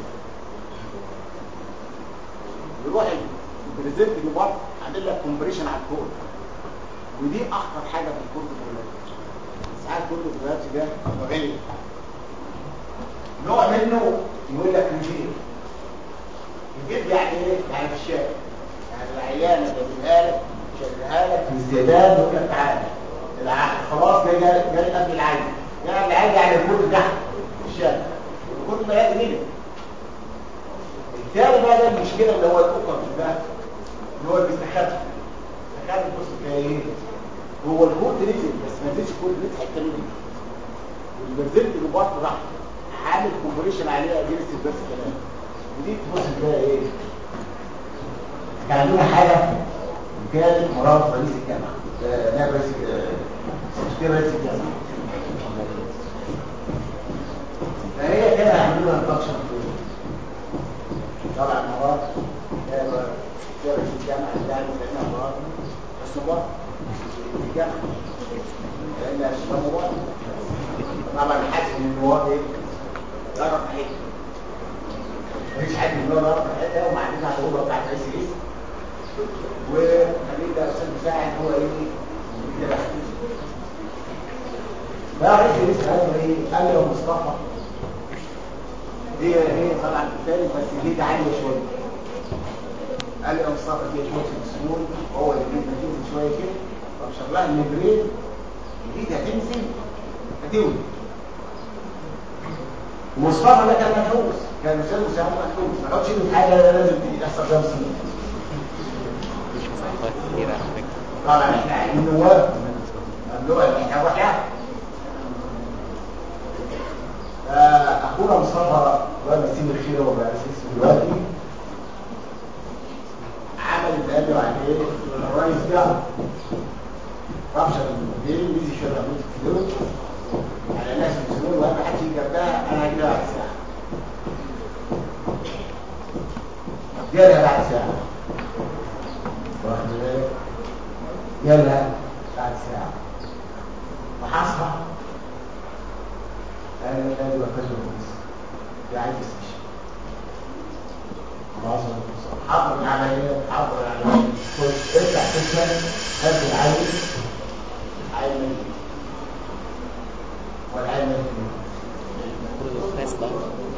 يروح البريزنت اللي بره عامل لك كومبريشن على الكورد ودي اخطر حاجه في الكورد كلها ساعات كورد دلوقتي ده نوعين نوع منه يقول لك ريفير ريفير يعني ايه؟ يعني في الشارع يعني العيانه جايبها لك شغلها لك في الزيدان يقول لك تعالى العقل خلاص جاي جاي جاي قبل العين جاي قبل العين يعني الكل تحت في الشارع والكل بقى هنا الثاني بقى ده المشكله اللي هو الاوكر ده اللي هو بيستخبى استخبى بص كده ايه هو الكود نزل بس ما نزلش الكود نزل حته منه والبرزنت اللي بره راح عامل كومبريشن عليها اجنست بس كمان ودي تبص تلاقي ايه كان عندنا حالة كانت مرات رئيس الجامعة آه، نائب رئيس آه، سكرتير رئيس الجامعة فهي كده عملوا لها انفكشن طبعا مرات رئيس الجامعه اللي قاعد بتاعنا مرات بس مرات في الجامعه لان الشباب مرات طبعا حاسس ان هو ايه يعرف حته مفيش حد من دول يعرف حته وبعدين على الاوضه بتاعت رئيس الاسم وخليل ده استاذ مساعد هو ايه كده بقى رئيس الاسم قال له ايه قال له يا مصطفى هي هي طبعا الثالث بس ليه عالية شوية قال لي يا مصطفى دي شوية في السمول وهو اللي بيجي تنزل شوية كده طب شغلها المبرين الايد هتنزل هتولد مصطفى ده كان محروس كان استاذ مساعد محروس ما يقعدش يدي في حاجه لازم يحصل فيها مصيبه مفيش مسافات كتيرة على فكرة طبعا احنا عايزين نواب ممنوع ان احنا نروح يعني فاخونا مصطفى الله يمسيه بالخير وما اسمه دلوقتي عمل اللي قال له عليه كويس ده رابشر الممبرين بيزي شويه عمود فلويد على ناس مسلمين واهم حد يجي جنبها انا هجيبها بعد ساعه جالها بعد ساعه واخد بالك جالها بعد ساعه وحصل انا لازم اكلم الناس دي عايز استشفى خلاص حضر العمليه حضر العمليه خش افتح تسمع هات العين عين ميت والعين ميت فاس بقى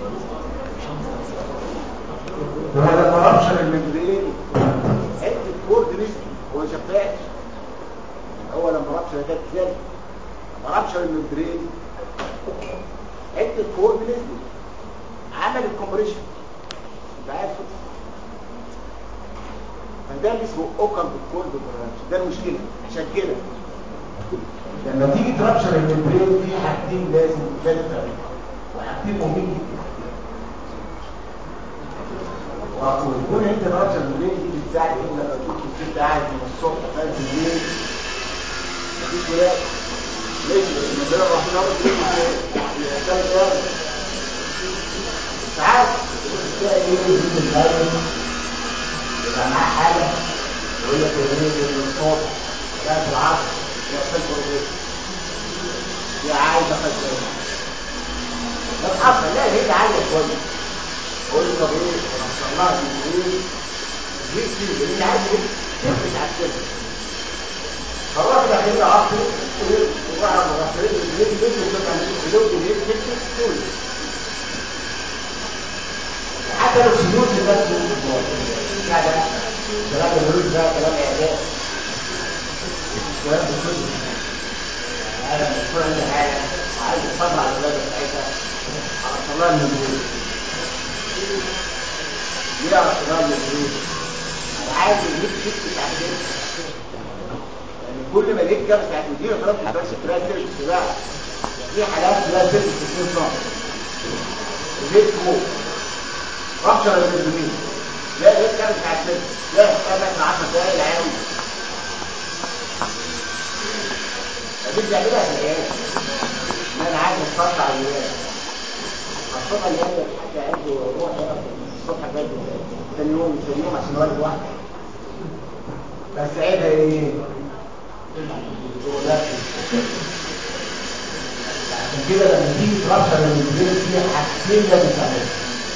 وهو لما ربشر الممبرين حته كورد نسبي هو ما شافهاش هو لما ربشر كانت كده لما ربشر الممبرين حته كورد نسبي عمل الكومبريشن يبقى عارف فده اللي اسمه اوكر بالكورد ده المشكله عشان كده لما تيجي تربشر الممبرين في حاجتين لازم لازم تعملها وحاجتين مهمين جدا ويكون انت رابطه بالليل دي بتساعد ايه لما تكون الست قاعد من الصبح فاهم بالليل مفيش ولاد ليش لما تلاقي رايحين اول بالليل ازاي ده ده ساعات تلاقي ايه يجيب الغالي يبقى معاه حاله يقول لك يا بني من الصبح لا في العصر يا استاذ بروفيسور يا عايز اخد بالي بس حصل لا هي عاليه كويس قول له طب ايه انا طلعت من ايه جيت فيه اللي انت عايز ايه تفرش على السر فالراجل داخل عصر وراح مغفرين الجنيه جنيه وكان عندهم حلول جنيه تكتب كل حتى لو سلوك الناس يعني كلام الهروج ده كلام اعداد كلام بكل انا مش عندي حاجه وعايز اطلع على الولاد بتاعتها على طلع من ليه على طلال الجنود انا عايز اجيب ست بتاع كده يعني كل ما جيت كده بتاعت مدير خلاص مش بس تلاقي سيرش السباع في حالات تلاقي سيرش في 2 سم جيت فوق رابشر المسلمين لا جيت كده بتاعت سيرش لا استنى 10 دقايق العيال دي بتعملها في العيال ان انا عايز اتقطع العيال خاصة العيال حد عنده روح الصبح بدري ثاني يوم ثاني يوم عشان والد واحد بس عيبها ايه؟ عشان كده لما تيجي ترشح المديرين فيها حاجتين لازم تعملها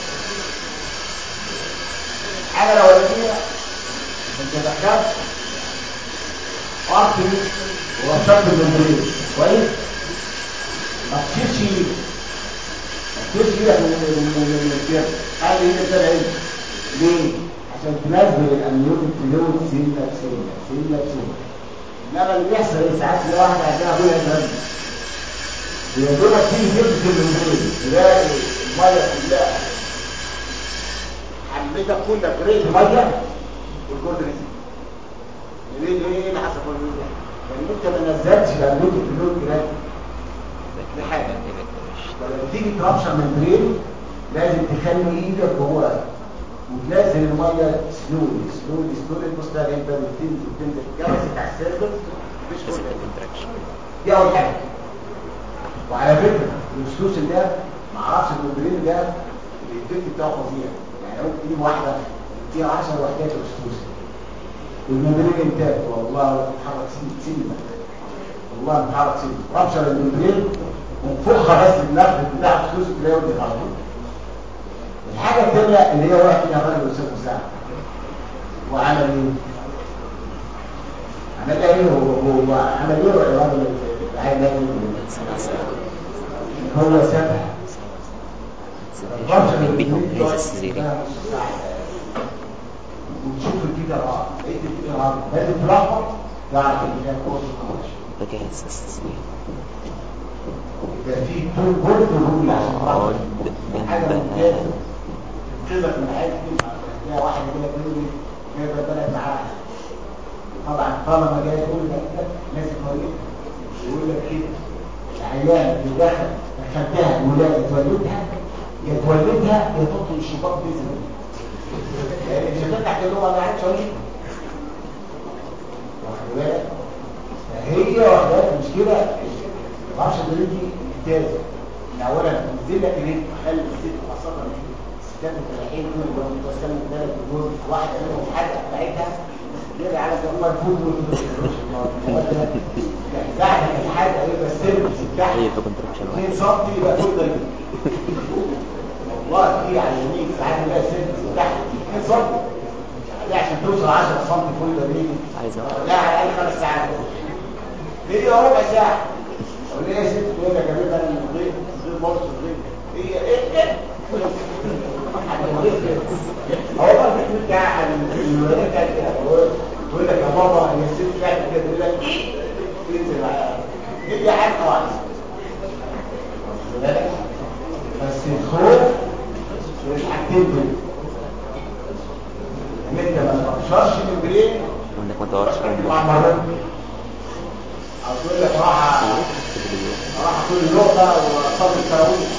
الحاجة الأولانية انت دخلت ارتري ورشحت المديرين كويس؟ ما تشيلش ايدك تشيل ايدك من الجبل قال لي انت ايه ليه عشان تنزل الامنيوتيك فلويد سنه بسنه سنه بسنه انما اللي بيحصل ايه ساعات تلاقي واحد عندها ابويا دم يا دوبك تيجي تمسك المنزل تلاقي الميه كلها حملتك كلها بريد ميه والجرد نزل ليه ليه ايه اللي حصل في المنزل؟ لان انت ما نزلتش الامنيوتيك فلويد كده دي حاجه لما تيجي تربشر من برين لازم تخلي ايدك جوه وتنزل الميه سلولي سلولي سلولي تبص تلاقي انت بتنزل بتنزل جلسه على السيرفر مفيش كل دي اول حاجه وعلى فكره الفلوس ده ما اعرفش المبرين ده الايفكت بتاعه فظيع يعني ممكن تجيب واحده فيها 10 وحدات فلوس والمبرين انتاج والله بتتحرك سنه والله بتتحرك سنه ربشر المبرين وانفخها بس النفس بتاع فلوس تلاقيه ودي على طول الحاجة الثانية اللي هي واحد فيها الراجل أستاذ مساعد وعمل ايه؟ عمل ايه هو هو عمل ايه الراجل العين ده هو سبع من بينهم هذا السريرين وتشوف الكده اه ايه الكده اه لازم تلخبط تعرف ان فيها كورس بجهز السرير يبقى في طول برد وهو عشان عود تعرف حاجه ممتازه تقدر من عايز تلاقي واحد كده بيقول لي جايب البلد معاه طبعا طالما جاي يقول لك انت ماسك مريض يقول لك كده العيان اللي دخل دخلتها الولاده تولدها يا تولدها يا تطلق الشباك باذن الله يعني مش هتفتح تقول له انا عايز شريك واخد بالك هي واخدات مش كده ما اعرفش الدليل دي ممتاز ان اولا تنزل لك هناك خلي الست خاصه الستات الفلاحين دول اللي هم بتوع السنه الثالث دول واحده منهم الحاجه بتاعتها غير على الله الفوز بعد الحاجه يبقى السيرفس بتاعها هي في كونتراكشن 2 سم يبقى كل ده والله دي على اليمين ساعات نلاقي السيرفس بتاعها 2 سم دي عشان توصل 10 سم كل ده ليه؟ عايز أعرف. لا على الاقل خمس ساعات ليه ربع ساعه طب ليه يا ست تقول لك يا بنت انا من الغيب غير برضه الغيب هي ايه ايه هو بقى الفكر بتاع الولاد كانت كده تقول لك يا بابا هي الست بتاعتك كده تقول لك ايه تنزل على هي حاجه واحده واخد بالك؟ بس الخوف مش حاجتين دول ان انت ما تقشرش من برين وانك ما تقعدش مع مرات او تقول لك راح راح كل نقطه وصلي التراويح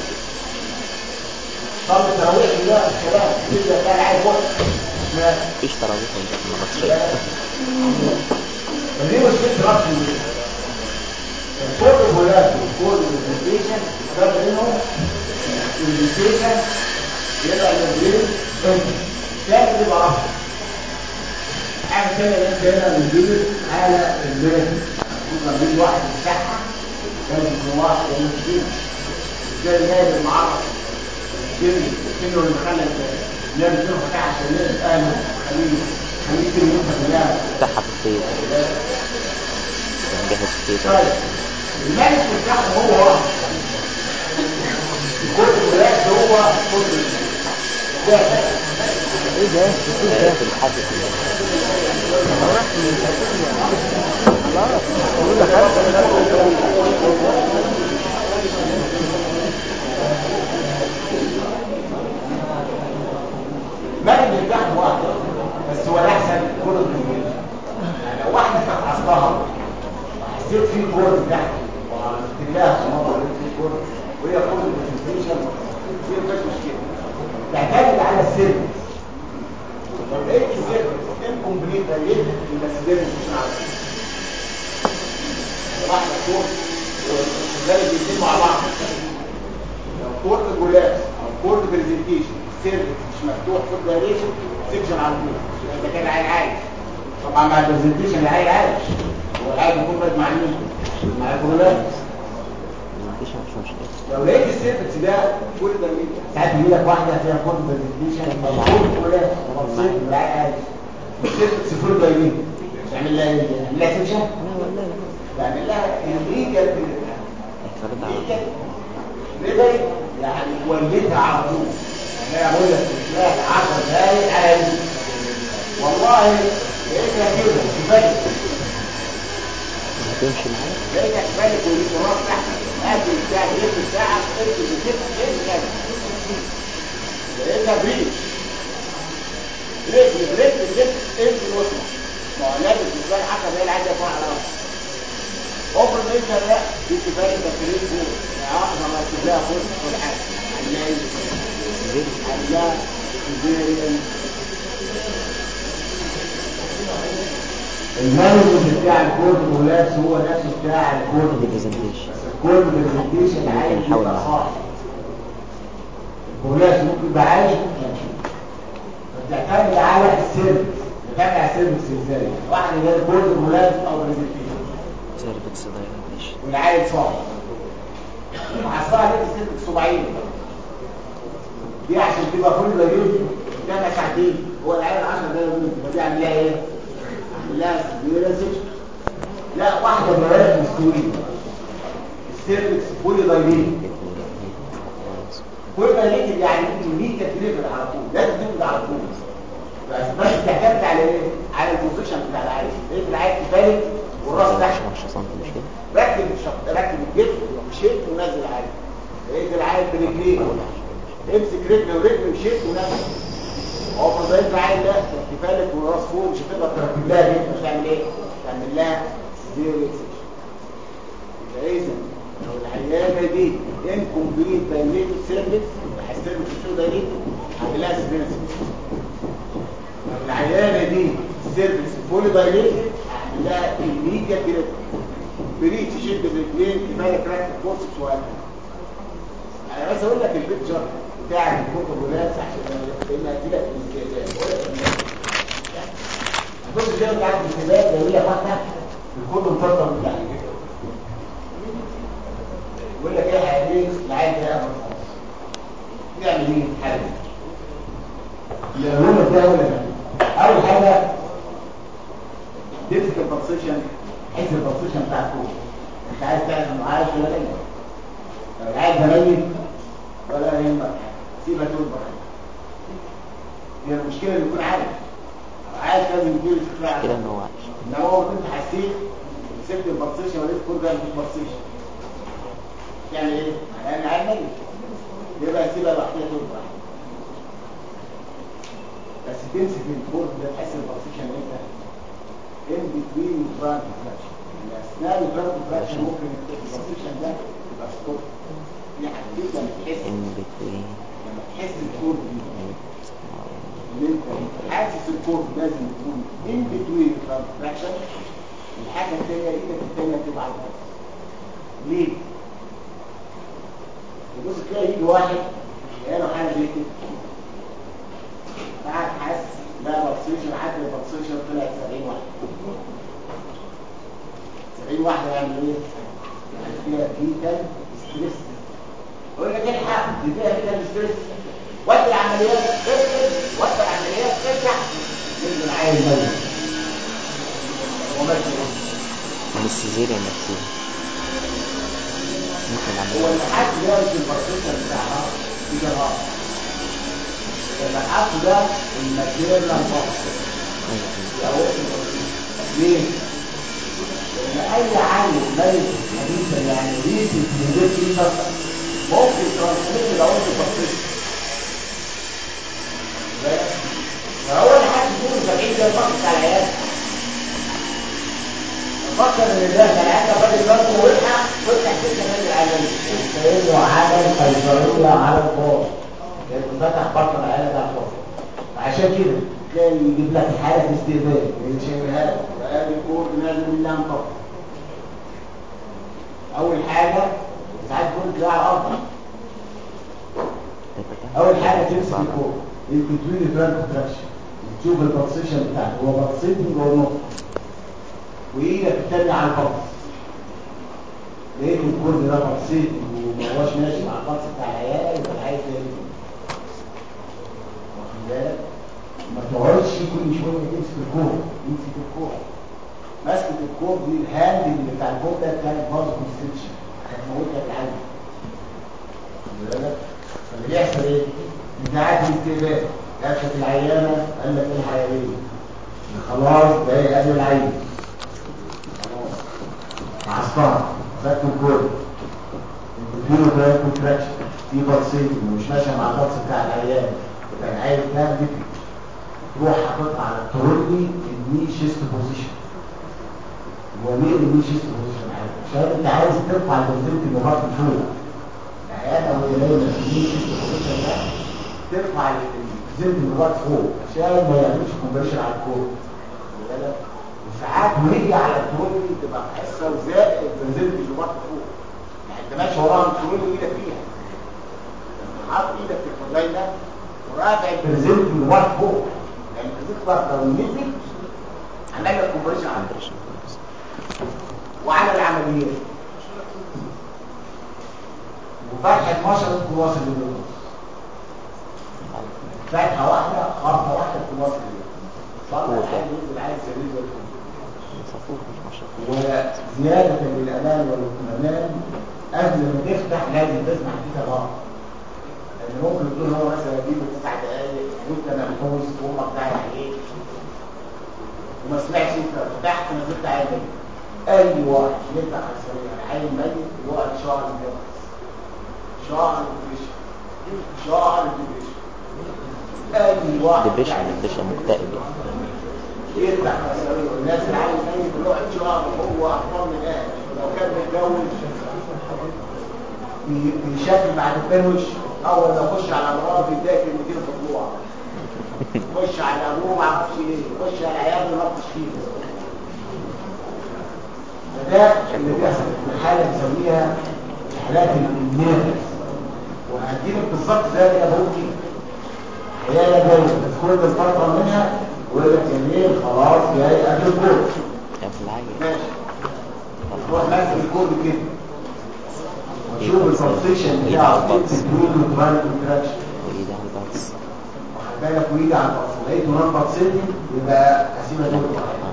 صلي التراويح ده الكلام تبدا بقى عايز وقت ما مفيش تراويح وانت في المغطشية فدي مشكله ربط البيت الكود الولاد والكود البرزنتيشن فرق بينهم البرزنتيشن يبقى البرين انت الثاني بيبقى ربط حاجه ثانيه اللي انت هنا بنجيب على البرين ممكن نجيب واحد يفتحها لازم يكون واحد يعمل كده زي النادي المعرض الجيم كله اللي خلى النادي كله فتح عشان يلبس اهله خليه خليه كده يفتح اللعبه افتحها في البيت نجهز في البيت طيب الملك بتاعهم هو واحد كل الولاد هو كل ده ايه ده؟ ايه ده؟ في الحاسب الملك بتاعهم واحد بس هو الاحسن كل الدنيا يعني لو واحده فتحتها حسيت في كور تحت وعملت لها في مره لقيت في كور وهي كل البرزنتيشن هي مفيش مشكله تعتمد على السر لو لقيت السر انكمبليت لقيت يبقى السر مش عارف واحده كور وشغاله الاثنين مع بعض لو كورد جلاس او كورد برزنتيشن سيرفيس مش مفتوح في الدايريشن سيكشن على طول يبقى ده كده عيل عايش طبعا مع البرزنتيشن العيل عايش هو العيل بيكون بقى مع مين؟ مع الجلاس مفيش مفيش مشكلة لو لقيت السيرفيس ده كل ده مين؟ ساعات يجي لك واحده فيها كورد برزنتيشن كورد جلاس مبسوط العيل عايش السيرفيس فول دايرين تعمل لها ايه؟ تعمل لها سيكشن؟ لا والله لا تعمل لها الليجل اعترض على ليه يعني وليتها على طول انا بقول لك لا 10 دقايق على يوم والله لقيتها كده كفايه هتمشي معايا لقيتها كفايه وليت راس تحت قبل الساعه لقيت الساعه قلت بست ايه كده لقيتها بريك بريك بريك بريك انت الوسط ما هو لازم تبقى حتى هي اللي عايزه يكون على راسها افرض انت لا دي كفايه تكريم فوق يعني واحده ما تلاقيها فوق كل حاجه هنلاقي زين هنلاقي زي المانجمنت بتاع الكورد كولاس هو نفسه بتاع الكورد البرزنتيشن بس الكورد برزنتيشن عايز نحاول يبقى نعمل. صح الكولاس ممكن يبقى عايش ممكن يمشي بتعتمد على السيرفس بتعتمد على السيرفس ازاي واحد اللي هي الكورد كولاس او برزنتيشن سيرفكس دايلاتيشن والعيل صعب عصاها ليه السلك صباعين دي عشان تبقى كل دليل قدامها ساعتين هو العيل 10 دقايق منه يبقى دي عامل لها ايه؟ عامل لها سبيرازيش لا واحده بلد مستويه السيرفكس فولي دايليت فولي دايليت يعني ممكن ميكا تليفر على طول لازم تبدا على طول بس بس بتعتمد على ايه؟ على البوزيشن بتاع العيل لقيت العيل كفايه والراس تحت 10 سم مش كده ركب الشط ركب الجسم وشيت ونزل عادي لقيت العيل برجليه امسك رجل ورجل وشيت ونزل هو في ظل العيل ده كفالك والراس فوق مش هتقدر تركب لها جسم مش تعمل ايه؟ تعمل لها زيرو اكسجين يبقى اذا لو العيانه دي انكمبليت دايليتد سيرفكس السيرفكس شو دايليتد هعمل لها سبيرس لو العيانه دي سيرفكس فولي دايليتد هعمل لا الميديا كده بريد تشد الاثنين كفايه كراك فورس شويه انا بس اقول لك البيكتشر بتاع الكتب والناس عشان لان اديلك الاستعداد هتبص كده انت عارف الاستعداد جاي لك واحده الكتب مفضل بتاعك يقول لك ايه حقيقي العين ده خلاص نعمل ايه حل العلوم ده ولا لا اول حاجه تمسك البوزيشن حيث البوزيشن بتاع الكود انت عايز تعرف انه عايش ولا ميت لو العيل ده ميت ولا يهمك حاجه سيبها تقول براحتك هي المشكله اللي يكون عايش لو عايش لازم يدير استطلاع كده ان هو عايش انما هو انت حسيت سبت البوزيشن ولقيت الكود ده مش بوزيشن تعمل ايه؟ يعني العيل ميت يبقى سيبها لوحدها تقول براحتك بس تمسك الكود ده تحس البوزيشن امتى؟ in between front fraction يعني اثناء الفرق fraction ممكن البوزيشن ده يبقى ستوب دي حاجتين لما تحس ان بتوين لما تحس الكود دي ان انت حاسس الكود لازم يكون in between front fraction الحاجه الثانيه ايدك الثانيه تبقى على الارض ليه؟ تبص تلاقي يجي واحد له حاجه زي كده قاعد حاسس لا بكسيشن عدل البكسيشن طلعت 70 واحد 70 واحدة يعمل ايه؟ يعني فيها فيتال ستريس يقول لك الحق دي فيها فيتال ستريس ودي العمليات افرد ودي العمليات ارجع ينزل عين ميت وماشي من السيزيريان نفسه ممكن هو اعمل اللي حد جابت البكسيشن بتاعها دي جرام اللي حط ده الماتيريال فوكس ليه؟ لأن أي عيل ميت حديثا يعني ريسي من غير فيه ممكن ترانسميت لو أنت بصيت فهو اللي حد يقول 70 ده الفقر بتاع العيال فكر ان ده العيال ده الراجل برضه وقع وقع كده من العيال كانه عمل قيصريه على الفاضي لانه فتح بطن العيال ده على الفاضي عشان كده تلاقي يجيب لك حاله استهبال اللي شايفها لك وقال يقول نازل من لمطه اول حاجه ساعات كنت على الارض اول حاجه تمسك الكوب البتوين فرانك تراكشن تشوف البوزيشن بتاعك هو بوزيشن جوه النقطه وايدك التانية على البلس لقيت الكورد ده بسيط وما هوش ماشي مع البلس بتاع العيال يبقى العيال ده واخد بالك ما تقعدش كل شويه تمسك الكورد تمسك الكورد مسكة الكورد دي الهاند اللي بتاع الكورد ده كانت باظ كونستريكشن هتموت لك العيال واخد بالك فاللي بيحصل ايه؟ انت قاعد في استقبال جاتك العيانه قال لك ايه الحيويه خلاص ده ايه قبل العين عصفان خدت الكل الكتيرو ده كونتراكشن في بلسيط ومش ماشيه مع البلس بتاع العيان يبقى العيان ده بيبي تروح حاططها على الترولي الني شيست بوزيشن هو ليه الني شيست بوزيشن عشان انت عايز ترفع البنزلت اللي بره فوق العيان وهي نايمه في الني شيست بوزيشن ده ترفع البنزلت اللي بره فوق عشان ما يعملش كومبريشن على الكور خلي بالك ساعات وهي على الترولي تبقى حاسه وزائد نزلت الجماعه فوق يعني انت ماشي وراها الترولي وايدك فيها حاط ايدك في الخزينه ورافع البرزنت الجماعه فوق يعني البرزنت بقى لو نزل عمل لك كومبريشن على البرزنت وعلى العمليات وفتحة مشرط كواس اللي فتحة واحدة خرطة واحدة كواس اللي صار الحاجة ينزل عايز سرير زي الفل صفوف مش مشروع وزيادة للأمان والاطمئنان قبل ما تفتح لازم تسمع فيها غلط لأن ممكن يكون هو مثلا يجيب تسع دقايق وأنت محبوس وأمك داعي عليك وما سمعش أنت فتحت نزلت عادي أي واحد يفتح على السرير العين ميت يقعد شهر يدرس شهر ديبريشن شهر ديبريشن أي واحد ديبريشن يعني ديبريشن مكتئب يفتح مساريه والناس اللي عايز ميت يقعد شهر وهو قرفان من الاهل لو كان متجوز بيشكل بعد الفنوش اول ما يخش على مراته يلاقي كلمتين في طلوع يخش على ابوه ما عرفش ايه يخش على عياله ما عرفش فيه فده اللي بيحصل في حاله بنسميها حالات النيرفس وهديلك بالظبط زي اللي ابوك كده عيالة جاية تدخل الفترة منها ويقول لك جميل خلاص جاي قبل الكورس كان في العين ماشي تروح ماسك الكورس كده وشوف البروسيشن بتاعه بتوين وتراين كونتراكشن وإيدي على الباص واخد بالك ويجي على الباص لقيته نمبر سيتي يبقى هسيبها دول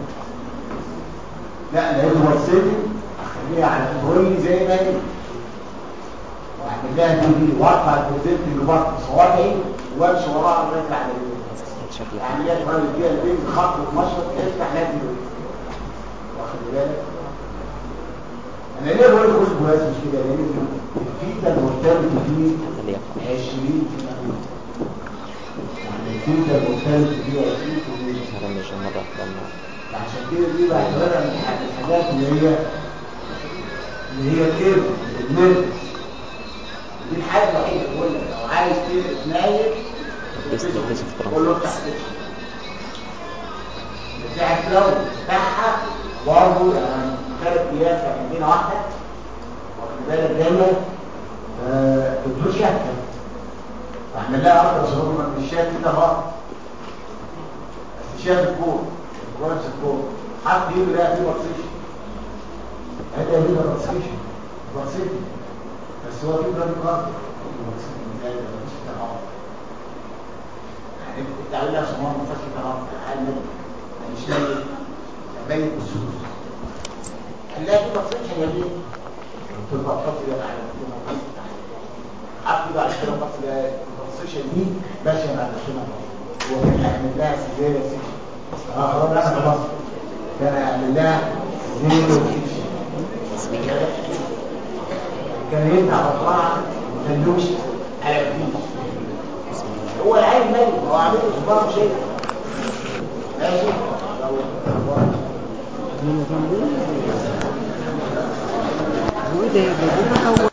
لا لقيته نمبر سيتي اخليها على الكوري زي ما هي واعمل لها دي دي وارفع البروزنت اللي بطن صوابعي وامشي وراها لغايه على اليمين شكل عمليات راجل فيها البين خط ومشرط افتح نادي واخد بالك انا ليه بقول كل جواز مش كده لان الفيتا المرتبط فيه اللي يقع 20 يعني الفيتا المرتبط فيه 20 هذا مش مرة لما عشان كده دي بعتبرها من الحاجات اللي هي اللي هي الايه النرفس دي الحاجه الوحيده اللي بقول لك لو عايز تقرف نايم الجسم يكتشف قول له افتح كده بتاعت لو بتاعها برضه يعني ثلاث ايام كان عندنا واحده واخد بالك جايه آه، دكتور شهكه فعمل لها اربع شهور من الشهاده كده غلط بس شاف الكور الكور نفس الكور حط ايده لقى فيه بطسيشن هذا هنا بطسيشن بطسيشن بس هو في براد كارد يعني التعويل يا سمار ما فيهاش كلام حال ميت مش ميت ميت بالسوس قال لها دي بطسيشن يا بيه قلت له بطسيشن يا معلم عارف كده عشان كده بطسيشن ده البطسيشن دي ماشيه مع الدكتور هو كان هيعمل لها سيزيريا سيكشن اه خلاص انا خلاص كان هيعمل لها سيزيريا سيكشن كان ينفع بطلعها ما كانوش على مفيش هو العين ميت هو عامل له صباع شيء ماشي هو ده ده